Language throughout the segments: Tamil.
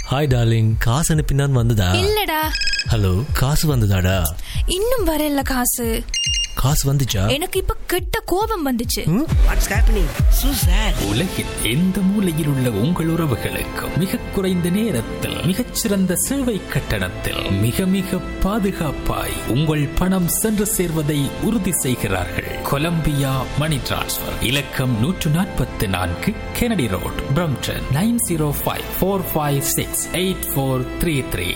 ஹாய் டார்லிங் காசு அனுப்பினான் வந்ததா இல்லடா ஹலோ காசு வந்ததாடா இன்னும் வரல காசு காசு வந்துச்சா எனக்கு இப்ப கெட்ட கோபம் வந்துச்சு வாட்ஸ் ஹேப்பனிங் சூ சார் உலகில் எந்த மூலையில் உள்ள உங்கள் உறவுகளுக்கு மிக குறைந்த நேரத்தில் மிகச்சிறந்த சேவை கட்டணத்தில் மிக மிக பாதுகாப்பாய் உங்கள் பணம் சென்று சேர்வதை உறுதி செய்கிறார்கள் கொலம்பியா மணி டிரான்ஸ்ஃபர் இலக்கம் நூற்று நாற்பத்தி நான்கு Kennedy road Brampton nine zero five four five six eight four three three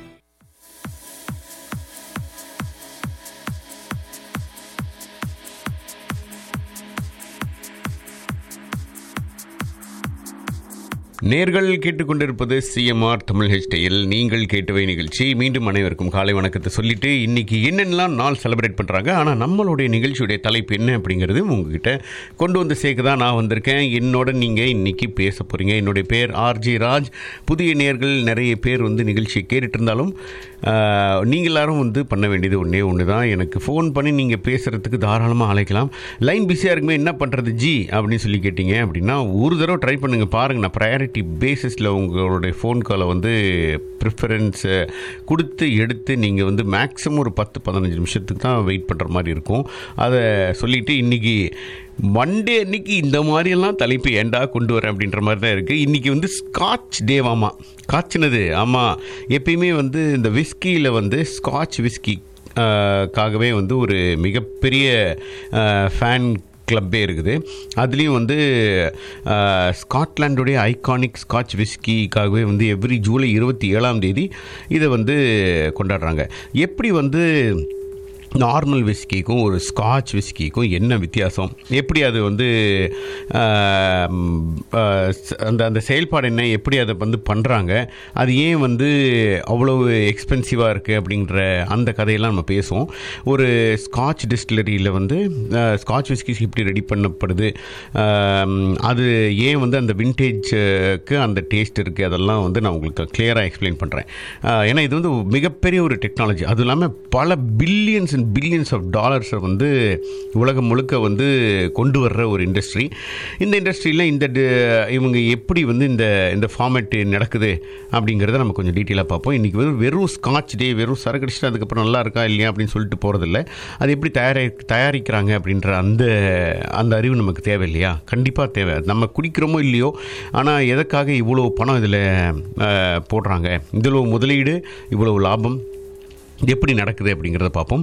நேர்கள் கேட்டுக்கொண்டிருப்பது சிஎம்ஆர் தமிழ் ஹெச்டியில் நீங்கள் கேட்டவை நிகழ்ச்சி மீண்டும் அனைவருக்கும் காலை வணக்கத்தை சொல்லிட்டு இன்னைக்கு என்னென்னலாம் நாள் செலிப்ரேட் பண்ணுறாங்க ஆனால் நம்மளுடைய நிகழ்ச்சியுடைய தலைப்பு என்ன அப்படிங்கிறது உங்ககிட்ட கொண்டு வந்து சேர்க்க தான் நான் வந்திருக்கேன் என்னோட நீங்கள் இன்னைக்கு பேச போகிறீங்க என்னுடைய பேர் ஆர்ஜி ராஜ் புதிய நேர்கள் நிறைய பேர் வந்து நிகழ்ச்சியை கேட்டுட்டு இருந்தாலும் ஆஹ், நீங்க எல்லாரும் வந்து பண்ண வேண்டியது ஒன்றே ஒன்று தான் எனக்கு ஃபோன் பண்ணி நீங்கள் பேசுகிறதுக்கு தாராளமாக அழைக்கலாம் லைன் பிஸியாக இருக்குமே என்ன பண்ணுறது ஜி அப்படின்னு சொல்லி கேட்டீங்க அப்படின்னா ஒரு தடவை ட்ரை பண்ணுங்கள் பாருங்கள் நான் ப்ரையாரிட்டி பேசிஸில் உங்களுடைய ஃபோன் காலை வந்து ப்ரிஃபரன்ஸை கொடுத்து எடுத்து நீங்கள் வந்து மேக்ஸிமம் ஒரு பத்து பதினஞ்சு நிமிஷத்துக்கு தான் வெயிட் பண்ணுற மாதிரி இருக்கும் அதை சொல்லிவிட்டு இன்றைக்கி மண்டே அன்னைக்கு இந்த மாதிரியெல்லாம் தலைப்பு ஏண்டா கொண்டு வரேன் அப்படின்ற மாதிரி தான் இருக்குது இன்றைக்கி வந்து ஸ்காட்ச் டேவாமா காய்ச்சினது ஆமாம் எப்பயுமே வந்து இந்த விஸ்கியில் வந்து ஸ்காட்ச் விஸ்கி காகவே வந்து ஒரு மிகப்பெரிய ஃபேன் கிளப்பே இருக்குது அதுலேயும் வந்து அஹ், ஸ்காட்லாண்டுடைய ஐகானிக் ஸ்காட்ச் விஸ்கிக்காகவே வந்து எவ்ரி ஜூலை இருபத்தி ஏழாம் தேதி இதை வந்து கொண்டாடுறாங்க எப்படி வந்து நார்மல் விஸ்கிக்கும் ஒரு ஸ்காட்ச் விஸ்கிக்கும் என்ன வித்தியாசம் எப்படி அது வந்து ஆஹ், ஆஹ், அந்த அந்த செயல்பாடு என்ன எப்படி அதை வந்து பண்ணுறாங்க அது ஏன் வந்து அவ்வளவு எக்ஸ்பென்சிவாக இருக்குது அப்படின்ற அந்த கதையெல்லாம் நம்ம பேசுவோம் ஒரு ஸ்காட்ச் டிஸ்டிலரியில் வந்து ஆஹ், ஸ்காட்ச் விஸ்கிஸ் எப்படி ரெடி பண்ணப்படுது ஆஹ், அது ஏன் வந்து அந்த விண்டேஜ்க்கு அந்த டேஸ்ட் இருக்குது அதெல்லாம் வந்து நான் உங்களுக்கு கிளியராக எக்ஸ்பிளைன் பண்ணுறேன் ஏன்னா இது வந்து மிகப்பெரிய ஒரு டெக்னாலஜி அதுவும் இல்லாமல் பல பில்லியன்ஸ் அண்ட் பில்லியன்ஸ் ஆஃப் டாலர்ஸை வந்து உலகம் முழுக்க வந்து கொண்டு வர்ற ஒரு இண்டஸ்ட்ரி இந்த இண்டஸ்ட்ரியில் இந்த டி- இவங்க எப்படி வந்து இந்த இந்த ஃபார்மேட் நடக்குது அப்படிங்கிறத நம்ம கொஞ்சம் டீட்டெயிலாக பார்ப்போம் இன்றைக்கி வெறும் வெறும் ஸ்காட்ச் டே வெறும் சரக்கடிச்சிட்டு அதுக்கப்புறம் நல்லா இருக்கா இல்லையா அப்படின்னு சொல்லிட்டு போகிறதில்ல அது எப்படி தயாரி தயாரிக்கிறாங்க அப்படின்ற அந்த அந்த அறிவு நமக்கு தேவை இல்லையா கண்டிப்பாக தேவை நம்ம குடிக்கிறோமோ இல்லையோ ஆனால் எதற்காக இவ்வளோ பணம் இதில் போடுறாங்க இவ்வளோ முதலீடு இவ்வளோ லாபம் எப்படி நடக்குது அப்படிங்கிறத பார்ப்போம்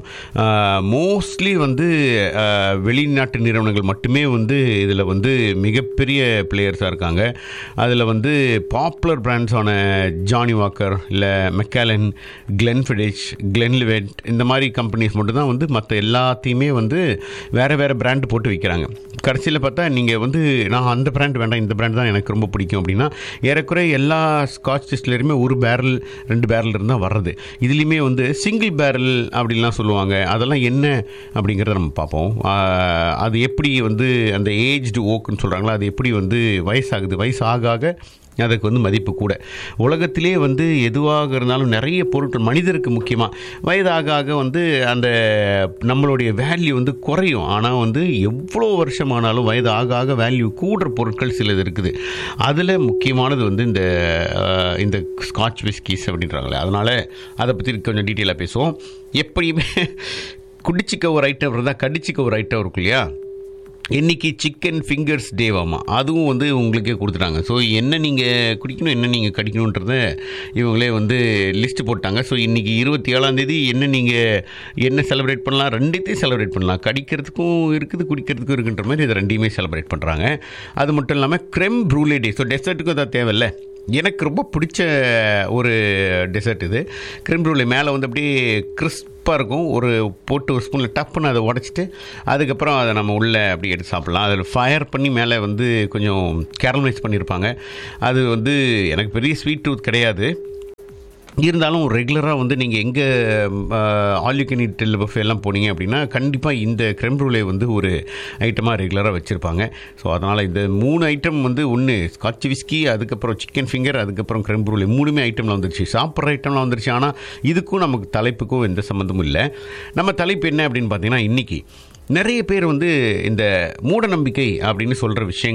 மோஸ்ட்லி வந்து ஆஹ், வெளிநாட்டு நிறுவனங்கள் மட்டுமே வந்து இதில் வந்து மிகப்பெரிய பிளேயர்ஸாக இருக்காங்க அதில் வந்து பாப்புலர் பிராண்ட்ஸான ஜானி வாக்கர் இல்லை மெக்காலன் கிளென்ஃபிடிச் கிளென்லிவெட் இந்த மாதிரி கம்பெனிஸ் மட்டும்தான் வந்து மற்ற எல்லாத்தையுமே வந்து வேறு வேறு பிராண்டு போட்டு விற்கிறாங்க கடைசியில் பார்த்தா நீங்கள் வந்து நான் அந்த பிராண்ட் வேண்டாம் இந்த பிராண்ட் தான் எனக்கு ரொம்ப பிடிக்கும் அப்படின்னா ஏறக்குறைய எல்லா ஸ்காட்ச் டிஸ்ட்லருமே ஒரு பேரல் ரெண்டு பேரல் இருந்தால் வர்றது இதுலேயுமே வந்து சிங்கிள் பேரல் அப்படின்லாம் சொல்லுவாங்க அதெல்லாம் என்ன அப்படிங்கிறத நம்ம பார்ப்போம் ஆஹ், அது எப்படி வந்து அந்த ஏஜ்டு ஓக்குன்னு சொல்கிறாங்களா அது எப்படி வந்து வயசாகுது வயசு ஆக ஆக அதுக்கு வந்து மதிப்பு கூட உலகத்திலே வந்து எதுவாக இருந்தாலும் நிறைய பொருட்கள் மனிதருக்கு முக்கியமாக வயதாக ஆக வந்து அந்த நம்மளுடைய வேல்யூ வந்து குறையும் ஆனால் வந்து எவ்வளோ வருஷமானாலும் வயது ஆக ஆக வேல்யூ கூடுற பொருட்கள் சிலது இருக்குது அதில் முக்கியமானது வந்து இந்த அஹ், இந்த ஸ்காட்ச் விஸ்கிஸ் அப்படின்றாங்களே அதனால் அதை பற்றி கொஞ்சம் டீட்டெயிலாக பேசுவோம் எப்படியுமே குடிச்சிக்க ஒரு ஐட்டம் இருந்தால் கடிச்சிக்க ஒரு ஐட்டம் இருக்கும் இல்லையா இன்னைக்கு சிக்கன் ஃபிங்கர்ஸ் டேவாமா அதுவும் வந்து உங்களுக்கே கொடுத்துட்டாங்க ஸோ என்ன நீங்கள் குடிக்கணும் என்ன நீங்கள் கடிக்கணுன்றத இவங்களே வந்து லிஸ்ட் போட்டாங்க ஸோ இன்றைக்கி இருபத்தி ஏழாந்தேதி என்ன நீங்கள் என்ன செலிப்ரேட் பண்ணலாம் ரெண்டுத்தையும் செலிப்ரேட் பண்ணலாம் கடிக்கிறதுக்கும் இருக்குது குடிக்கிறதுக்கும் இருக்குன்ற மாதிரி இதை ரெண்டையுமே செலிப்ரேட் பண்ணுறாங்க அது மட்டும் இல்லாமல் க்ரெம் ப்ரூலே டே ஸோ டெசர்ட்டுக்கும் அதை தேவையில்ல எனக்கு ரொம்ப பிடிச்ச ஒரு டெசர்ட் இது க்ரீம் ப்ரூலி மேலே வந்து அப்படியே கிறிஸ்பாக இருக்கும் ஒரு போட்டு ஒரு ஸ்பூனில் டப்புன்னு அதை உடச்சிட்டு அதுக்கப்புறம் அதை நம்ம உள்ளே அப்படி எடுத்து சாப்பிட்லாம் அதில் ஃபயர் பண்ணி மேலே வந்து கொஞ்சம் கேரமலைஸ் பண்ணியிருப்பாங்க அது வந்து எனக்கு பெரிய ஸ்வீட் டூத் கிடையாது இருந்தாலும் ரெகுலராக வந்து நீங்கள் எங்கே all you can eat buffet எல்லாம் போனீங்க அப்படின்னா கண்டிப்பாக இந்த creme brulee வந்து ஒரு ஐட்டமாக ரெகுலராக வச்சுருப்பாங்க ஸோ அதனால் இந்த மூணு ஐட்டம் வந்து ஒன்று ஸ்காட்ச் விஸ்கி அதுக்கப்புறம் சிக்கன் ஃபிங்கர் அதுக்கப்புறம் creme brulee மூணுமே ஐட்டமில் வந்துருச்சு சாப்பிட்ற ஐட்டம்லாம் வந்துருச்சு ஆனால் இதுக்கும் நமக்கு தலைப்புக்கும் எந்த சம்மந்தமும் இல்லை நம்ம தலைப்பு என்ன அப்படின்னு பார்த்தீங்கன்னா இன்றைக்கி நிறைய பேர் வந்து இந்த மூட நம்பிக்கை அப்படின்னு சொல்கிற விஷயங்கள்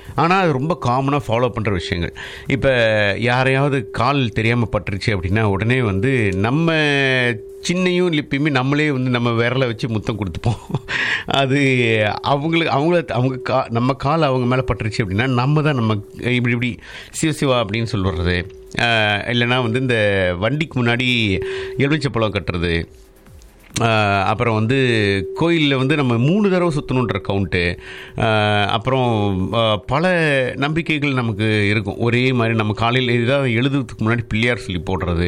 ஆனால் அது ரொம்ப காமனாக ஃபாலோ பண்ணுற விஷயங்கள் இப்போ யாரையாவது கால் தெரியாமல் பட்டுருச்சு அப்படின்னா உடனே வந்து நம்ம சின்னையும் லிப்பையுமே நம்மளே வந்து நம்ம விரலை வச்சு முத்தம் கொடுத்துப்போம் அது அவங்களுக்கு அவங்கள அவங்க கா நம்ம கால் அவங்க மேலே பட்டுருச்சு அப்படின்னா நம்ம தான் நம்ம இப்படி இப்படி சிவ சிவா அப்படின்னு சொல்லுறது இல்லைன்னா வந்து இந்த வண்டிக்கு முன்னாடி எலுமிச்சப்பழம் கட்டுறது ஆஹ் அப்புறம் வந்து கோயிலில் வந்து நம்ம மூணு தடவை சுற்றணுன்ற கவுண்ட்டு அப்புறம் ஆஹ் பல நம்பிக்கைகள் நமக்கு இருக்கும் ஒரே மாதிரி நம்ம காலையில் ஏதாவது எழுதுறதுக்கு முன்னாடி பிள்ளையார் சொல்லி போடுறது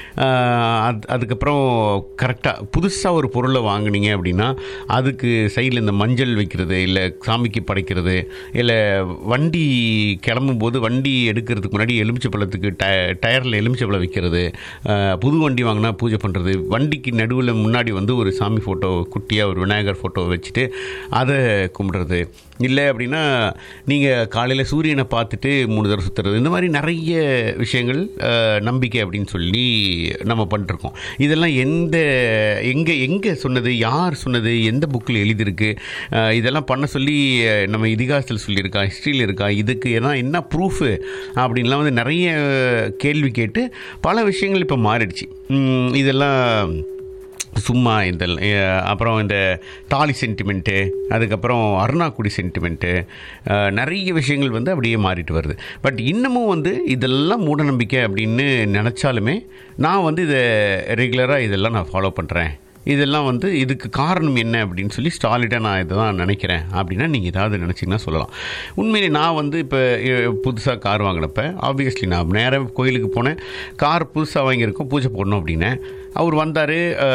ஆஹ் அது அதுக்கப்புறம் கரெக்டாக புதுசாக ஒரு பொருளை வாங்குனீங்க அப்படின்னா அதுக்கு சைடில் இந்த மஞ்சள் வைக்கிறது இல்லை சாமிக்கு படைக்கிறது இல்லை வண்டி கிளம்பும் போது வண்டி எடுக்கிறதுக்கு முன்னாடி எலுமிச்சை பழத்துக்கு ட டயரில் எலுமிச்சை பழம் வைக்கிறது ஆஹ் புது வண்டி வாங்கினா பூஜை பண்ணுறது வண்டிக்கு நடுவில் முன்னாடி வந்து ஒரு சாமி ஃபோட்டோ குட்டியாக ஒரு விநாயகர் ஃபோட்டோ வச்சுட்டு அதை கும்பிடுறது இல்லை அப்படின்னா நீங்கள் காலையில் சூரியனை பார்த்துட்டு மூணு தடவை சுற்றுறது இந்த மாதிரி நிறைய விஷயங்கள் ஆஹ் நம்பிக்கை அப்படின்னு சொல்லி நம்ம பண்ணிருக்கோம் இதெல்லாம் எந்த எங்கே எங்கே சொன்னது யார் சொன்னது எந்த புக்கில் எழுதியிருக்கு ஆஹ் இதெல்லாம் பண்ண சொல்லி ஆஹ் நம்ம இதிகாசத்தில் சொல்லியிருக்கா ஹிஸ்ட்ரியில் இருக்கா இதுக்கு ஏன்னா என்ன ப்ரூஃபு அப்படின்லாம் வந்து நிறைய கேள்வி கேட்டு பல விஷயங்கள் இப்போ மாறிடுச்சு உம் இதெல்லாம் சும்மா இந்த அஹ், அப்புறம் இந்த தாலி சென்டிமெண்ட்டு அதுக்கப்புறம் அருணாக்குடி சென்டிமெண்ட்டு அஹ், நிறைய விஷயங்கள் வந்து அப்படியே மாறிட்டு வருது பட் இன்னமும் வந்து இதெல்லாம் மூடநம்பிக்கை அப்படின்னு நினச்சாலுமே நான் வந்து இதை ரெகுலராக இதெல்லாம் நான் ஃபாலோ பண்ணுறேன் இதெல்லாம் வந்து இதுக்கு காரணம் என்ன அப்படின்னு சொல்லி ஸ்டாலிடாக நான் இதை தான் நினைக்கிறேன் அப்படின்னா நீங்கள் ஏதாவது நினச்சிங்கன்னா சொல்லலாம் உண்மையிலே நான் வந்து இப்போ புதுசாக கார் வாங்கினப்ப ஆப்வியஸ்லி நான் நேராக கோயிலுக்கு போனேன் கார் புதுசாக வாங்கியிருக்கோம் பூஜை போடணும் அப்படின்னு அவர் வந்தார்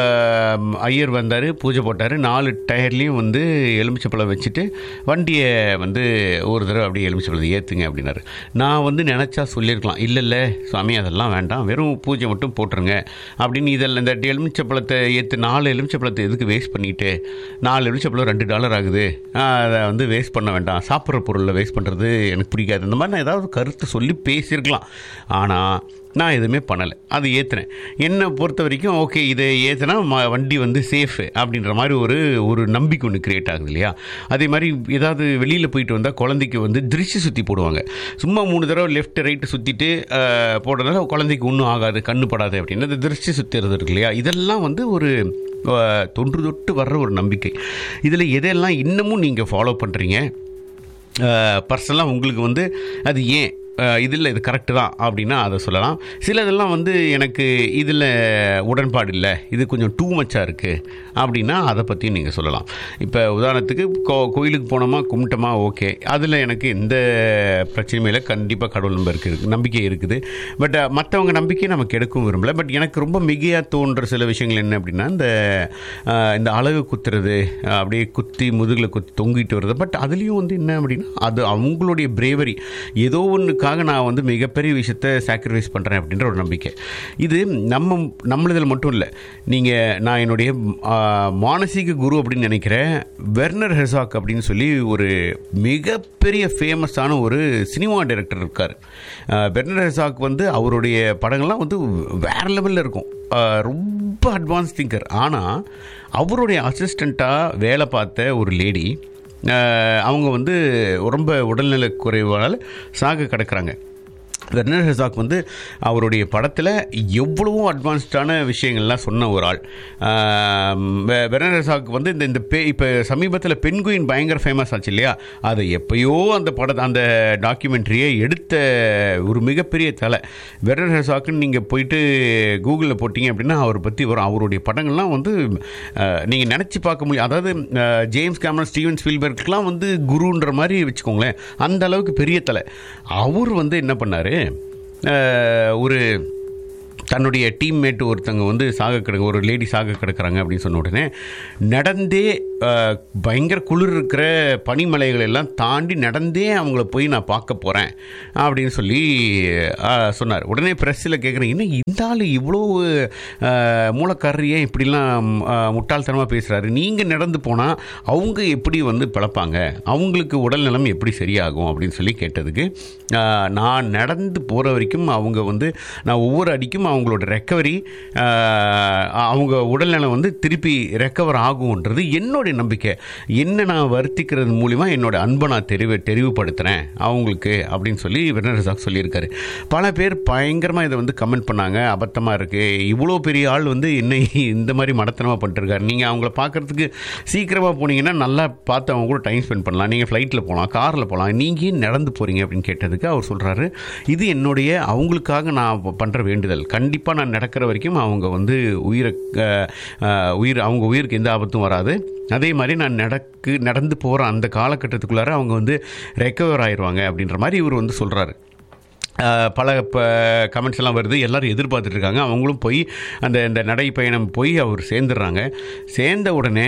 ஐயர் வந்தார் பூஜை போட்டார் நாலு டயர்லேயும் வந்து எலுமிச்சப்பழம் வச்சுட்டு வண்டியை வந்து ஒரு தடவை அப்படியே எலுமிச்சப்பழத்தை ஏற்றுங்க அப்படின்னாரு நான் வந்து நினச்சா சொல்லியிருக்கலாம் இல்லை இல்லை சுவாமி அதெல்லாம் வேண்டாம் வெறும் பூஜை மட்டும் போட்டுருங்க அப்படின்னு இதில் இந்த எலுமிச்சப்பழத்தை ஏற்று நாலு எலுமிச்சப்பழத்தை எதுக்கு வேஸ்ட் பண்ணிட்டு நாலு எலுமிச்சப்பழம் ரெண்டு டாலர் ஆகுது ஆஹ் அதை வந்து வேஸ்ட் பண்ண வேண்டாம் சாப்பிட்ற பொருளில் வேஸ்ட் பண்ணுறது எனக்கு பிடிக்காது இந்த மாதிரி நான் ஏதாவது கருத்து சொல்லி பேசியிருக்கலாம் ஆனால் நான் எதுவுமே பண்ணலை அது ஏற்றுனேன் என்னை பொறுத்த வரைக்கும் ஓகே இதை ஏற்றுனா ம வண்டி வந்து சேஃபு அப்படின்ற மாதிரி ஒரு ஒரு நம்பிக்கை ஒன்று கிரியேட் ஆகுது இல்லையா அதே மாதிரி ஏதாவது வெளியில் போயிட்டு வந்தால் குழந்தைக்கு வந்து திருஷ்டி சுற்றி போடுவாங்க சும்மா மூணு தடவை லெஃப்ட் ரைட்டு சுற்றிட்டு போடுறதுனால குழந்தைக்கு ஒன்றும் ஆகாது கண்ணு படாது அப்படின்னு அந்த திருஷ்டி சுற்றுறது இருக்கு இல்லையா இதெல்லாம் வந்து ஒரு அஹ், தொன்று தொட்டு வர்ற ஒரு நம்பிக்கை இதில் எதெல்லாம் இன்னமும் நீங்கள் ஃபாலோ பண்ணுறீங்க பர்சனலாக உங்களுக்கு வந்து அது ஏன் இதில் இது கரெக்டு தான் அப்படின்னா அதை சொல்லலாம் சிலதெல்லாம் வந்து எனக்கு இதில் உடன்பாடு இல்லை இது கொஞ்சம் டூ மச்சாக இருக்குது அப்படின்னா அதை பற்றியும் நீங்கள் சொல்லலாம் இப்போ உதாரணத்துக்கு கோ கோயிலுக்கு போனோமா கும்பிட்டோமா ஓகே அதில் எனக்கு எந்த பிரச்சனையும் இல்லை கண்டிப்பாக கடவுள் நம்ப இருக்குது நம்பிக்கை இருக்குது பட் மற்றவங்க நம்பிக்கையை நமக்கு எடுக்கவும் விரும்பல பட் எனக்கு ரொம்ப மிகையாக தோன்ற சில விஷயங்கள் என்ன அப்படின்னா இந்த அஹ், இந்த அழகு குத்துறது அஹ், அப்படியே குத்தி முதுகில் குத்தி தொங்கிட்டு வருது பட் அதுலேயும் வந்து என்ன அப்படின்னா அது அவங்களுடைய பிரேவரி ஏதோ ஒன்றுக்காக நான் வந்து மிகப்பெரிய விஷயத்தை சாக்ரிஃபைஸ் பண்ணுறேன் அப்படின்ற ஒரு நம்பிக்கை இது நம்ம நம்மளதில் மட்டும் இல்லை நீங்கள் நான் என்னுடைய ஆ, மானசீக குரு அப்படின்னு நினைக்கிறேன் வெர்னர் ஹெசாக் அப்படின்னு சொல்லி ஒரு மிகப்பெரிய ஃபேமஸான ஒரு சினிமா டைரக்டர் இருக்கார் வெர்னர் ஹெசாக் வந்து அவருடைய படங்கள்லாம் வந்து வேற லெவலில் இருக்கும் ஆ, ரொம்ப அட்வான்ஸ் திங்கர் ஆனால் அவருடைய அசிஸ்டண்ட்டாக வேலை பார்த்த ஒரு லேடி அஹ் அவங்க வந்து ரொம்ப உடல்நல குறைவால் சாக கிடக்குறாங்க வெர்னர் ஹெசாக் வந்து அவருடைய படத்தில் எவ்வளவோ அட்வான்ஸ்டான விஷயங்கள்லாம் சொன்ன ஒரு ஆள் ஆம், வெ- வெர்னர் ஹெசாக் வந்து இந்த இந்த பே இப்போ சமீபத்தில் பெண்குயின் பயங்கர ஃபேமஸ் ஆச்சு இல்லையா அதை எப்பயோ அந்த படத்தை அந்த டாக்குமெண்ட்ரியை எடுத்த ஒரு மிகப்பெரிய தலை வெர்னர் ஹெசாக்குன்னு நீங்கள் போயிட்டு கூகுளில் போட்டிங்க அப்படின்னா அவரை பற்றி வரும் அவருடைய படங்கள்லாம் வந்து நீங்கள் நினச்சி பார்க்க முடியும் அதாவது அஹ், ஜேம்ஸ் கேமரன் ஸ்டீவன் ஸ்பீல்பர்க்லாம் வந்து குருன்ற மாதிரி வச்சுக்கோங்களேன் அந்த அளவுக்கு பெரிய தலை அவர் வந்து என்ன பண்ணார் ஒரு தன்னுடைய டீம்மேட் ஒருத்தங்க வந்து சாக கிடக்கு ஒரு லேடி சாக கிடக்குறாங்க அப்படின்னு சொன்ன உடனே நடந்தே அஹ், பயங்கர குளிர் இருக்கிற பனிமலைகள் எல்லாம் தாண்டி நடந்தே அவங்கள போய் நான் பார்க்க போகிறேன் அப்படின்னு சொல்லி அஹ், சொன்னார் உடனே ப்ரெஸ்ஸில் கேட்குறேன் என்ன இந்த ஆள் இவ்வளோ அஹ், மூலக்காரர் ஏன் இப்படிலாம் அஹ், முட்டாள்தனமாக பேசுகிறாரு நீங்கள் நடந்து போனால் அவங்க எப்படி வந்து பிழப்பாங்க அவங்களுக்கு உடல் நலம் எப்படி சரியாகும் அப்படின்னு சொல்லி கேட்டதுக்கு அஹ், நான் நடந்து போகிற வரைக்கும் அவங்க வந்து நான் ஒவ்வொரு அடிக்கும் அவங்களோட ரெக்கவரி அவங்க உடல்நலம் வந்து திருப்பி ரெக்கவர் ஆகும்ன்றது என்னுடைய என்னுடைய நம்பிக்கை என்ன நான் வருத்திக்கிறது மூலிமா என்னோட அன்பை நான் தெரிவு தெரிவுபடுத்துகிறேன் அவங்களுக்கு அப்படின்னு சொல்லி வினர் ரசாக் சொல்லியிருக்காரு பல பேர் பயங்கரமாக இதை வந்து கமெண்ட் பண்ணாங்க அபத்தமாக இருக்குது இவ்வளோ பெரிய ஆள் வந்து என்னை இந்த மாதிரி மடத்தனமாக பண்ணிட்டுருக்காரு நீங்கள் அவங்கள பார்க்குறதுக்கு சீக்கிரமாக போனீங்கன்னா நல்லா பார்த்து அவங்க கூட டைம் ஸ்பெண்ட் பண்ணலாம் நீங்கள் ஃப்ளைட்டில் போகலாம் காரில் போகலாம் நீங்கள் ஏன் நடந்து போகிறீங்க அப்படின்னு கேட்டதுக்கு அவர் சொல்கிறாரு இது என்னுடைய அவங்களுக்காக நான் பண்ணுற வேண்டுதல் கண்டிப்பாக நான் நடக்கிற வரைக்கும் அவங்க வந்து உயிரை அஹ், அஹ், உயிர் அவங்க உயிருக்கு எந்த ஆபத்தும் வராது அதே மாதிரி நான் நடக்கு நடந்து போகிற அந்த காலகட்டத்துக்குள்ளார அவங்க வந்து ரெக்கவர் ஆயிடுவாங்க அப்படின்ற மாதிரி இவர் வந்து சொல்கிறாரு ஆஹ் பல இப்போ கமெண்ட்ஸ் எல்லாம் வருது எல்லாரும் எதிர்பார்த்துட்டு இருக்காங்க அவங்களும் போய் அந்த இந்த நடைப்பயணம் போய் அவர் சேர்ந்துடுறாங்க சேர்ந்த உடனே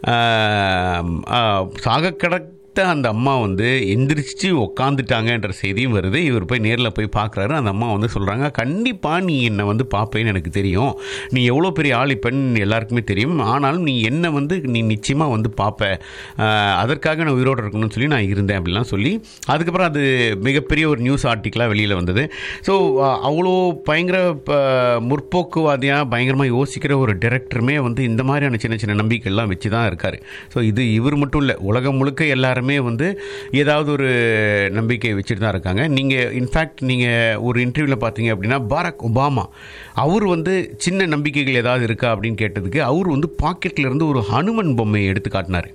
ஆஹ் ஆஹ் சாக கிடத்த அந்த அம்மா வந்து எந்திரிச்சு உக்காந்துட்டாங்கன்ற செய்தியும் வருது இவர் போய் நேரில் போய் பார்க்குறாரு அந்த அம்மா வந்து சொல்கிறாங்க கண்டிப்பாக நீ என்னை வந்து பார்ப்பேன்னு எனக்கு தெரியும் நீ எவ்வளோ பெரிய ஆளி பெண் எல்லாருக்குமே தெரியும் ஆனாலும் நீ என்னை வந்து நீ நிச்சயமாக வந்து பார்ப்ப ஆஹ் அதற்காக நான் உயிரோடு இருக்கணும்னு சொல்லி நான் இருந்தேன் அப்படிலாம் சொல்லி அதுக்கப்புறம் அது மிகப்பெரிய ஒரு நியூஸ் ஆர்டிக்கலாக வெளியில் வந்தது ஸோ அவ்வளோ பயங்கர ப- முற்போக்குவாதியாக பயங்கரமாக யோசிக்கிற ஒரு டைரக்டருமே வந்து இந்த மாதிரியான சின்ன சின்ன நம்பிக்கைலாம் வச்சு தான் இருக்கார் ஸோ இது இவர் மட்டும் இல்லை உலகம் முழுக்க எல்லாருமே வந்து ஏதாவது ஒரு நம்பிக்கை வச்சுட்டு தான் இருக்காங்க நீங்கள் இன்ஃபேக்ட் நீங்கள் ஒரு இன்டர்வியூவில் பார்த்தீங்க அப்படின்னா பாரக் ஒபாமா அவர் வந்து சின்ன நம்பிக்கைகள் ஏதாவது இருக்கா அப்படின்னு கேட்டதுக்கு அவர் வந்து பாக்கெட்ல இருந்து ஒரு ஹனுமன் பொம்மையை எடுத்து காட்டினார்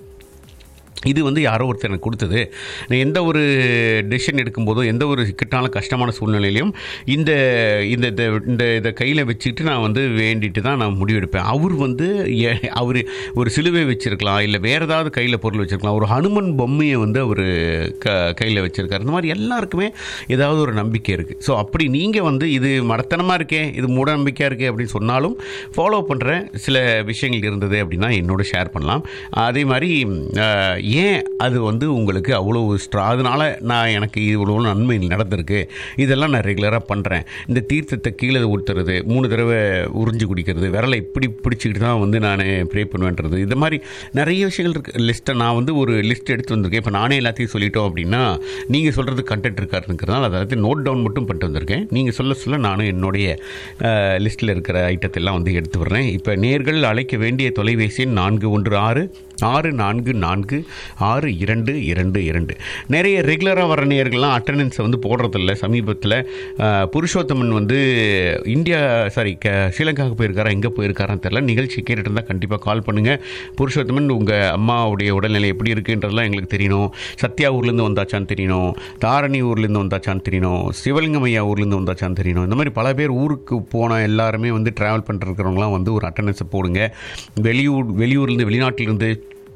இது வந்து யாரோ ஒருத்தர் எனக்கு கொடுத்தது நான் எந்த ஒரு டெசிஷன் எடுக்கும்போதோ எந்த ஒரு இக்கட்டான கஷ்டமான சூழ்நிலையிலையும் இந்த இந்த இந்த- இந்த இதை கையில் வச்சுக்கிட்டு நான் வந்து வேண்டிட்டு தான் நான் முடிவெடுப்பேன் அவர் வந்து அவர் ஒரு சிலுவை வச்சிருக்கலாம் இல்லை வேற ஏதாவது கையில் பொருள் வச்சிருக்கலாம் ஒரு ஹனுமன் பொம்மையை வந்து அவர் க கையில் வச்சிருக்காரு இந்த மாதிரி எல்லாருக்குமே ஏதாவது ஒரு நம்பிக்கை இருக்குது ஸோ அப்படி நீங்கள் வந்து இது மடத்தனமாக இருக்கே இது மூட நம்பிக்கையாக இருக்கே அப்படின்னு சொன்னாலும் ஃபாலோ பண்ணுற சில விஷயங்கள் இருந்தது அப்படின்னா என்னோட ஷேர் பண்ணலாம் அதே மாதிரி ஆஹ், ஏன் அது வந்து உங்களுக்கு அவ்வளோ ஸ்ட்ரா அதனால நான் எனக்கு இவ்வளோ நன்மை நடந்திருக்கு இதெல்லாம் நான் ரெகுலராக பண்ணுறேன் இந்த தீர்த்தத்தை கீழே ஊற்றுறது மூணு தடவை உறிஞ்சு குடிக்கிறது விரலை இப்படி பிடிச்சிக்கிட்டு தான் வந்து நான் ப்ரே பண்ணுவேன்றது இது மாதிரி நிறைய விஷயங்கள் இருக்குது லிஸ்ட்டை நான் வந்து ஒரு லிஸ்ட் எடுத்து வந்திருக்கேன் இப்போ நானே எல்லாத்தையும் சொல்லிட்டோம் அப்படின்னா நீங்கள் சொல்கிறது கண்டென்ட் இருக்காருங்கிறதுனால அதை எல்லாத்தையும் நோட் டவுன் மட்டும் பண்ணிட்டு வந்திருக்கேன் நீங்கள் சொல்ல சொல்ல நானும் என்னுடைய லிஸ்ட்டில் இருக்கிற ஐட்டத்தை எல்லாம் வந்து எடுத்து வர்றேன் இப்போ நேர்கள் அழைக்க வேண்டிய தொலைபேசி எண் நான்கு ஒன்று ஆறு ஆறு நான்கு நான்கு ஆறு இரண்டு இரண்டு இரண்டு நிறைய ரெகுலராக வர நேர்கள்லாம் அட்டண்டன்ஸை வந்து போடுறதில்ல சமீபத்தில் அஹ், புருஷோத்தமன் வந்து இந்தியா சாரி க ஸ்ரீலங்காவுக்கு போயிருக்காரா எங்கே போயிருக்காரான்னு தெரில நிகழ்ச்சி கேட்டுட்டு இருந்தால் கண்டிப்பாக கால் பண்ணுங்கள் புருஷோத்தமன் உங்கள் அம்மாவுடைய உடல்நிலை எப்படி இருக்குன்றதெல்லாம் எங்களுக்கு தெரியணும் சத்யா ஊர்லேருந்து வந்தாச்சான்னு தெரியணும் தாரணி ஊர்லேருந்து வந்தாச்சான்னு தெரியணும் சிவலிங்கம் ஐயா ஊர்லேருந்து வந்தாச்சான்னு தெரியணும் இந்த மாதிரி பல பேர் ஊருக்கு போன எல்லாருமே வந்து ட்ராவல் பண்ணிருக்கிறவங்களாம் வந்து ஒரு அட்டண்டன்ஸை போடுங்க வெளியூர் வெளியூர்லேருந்து வெளிநாட்டிலேருந்து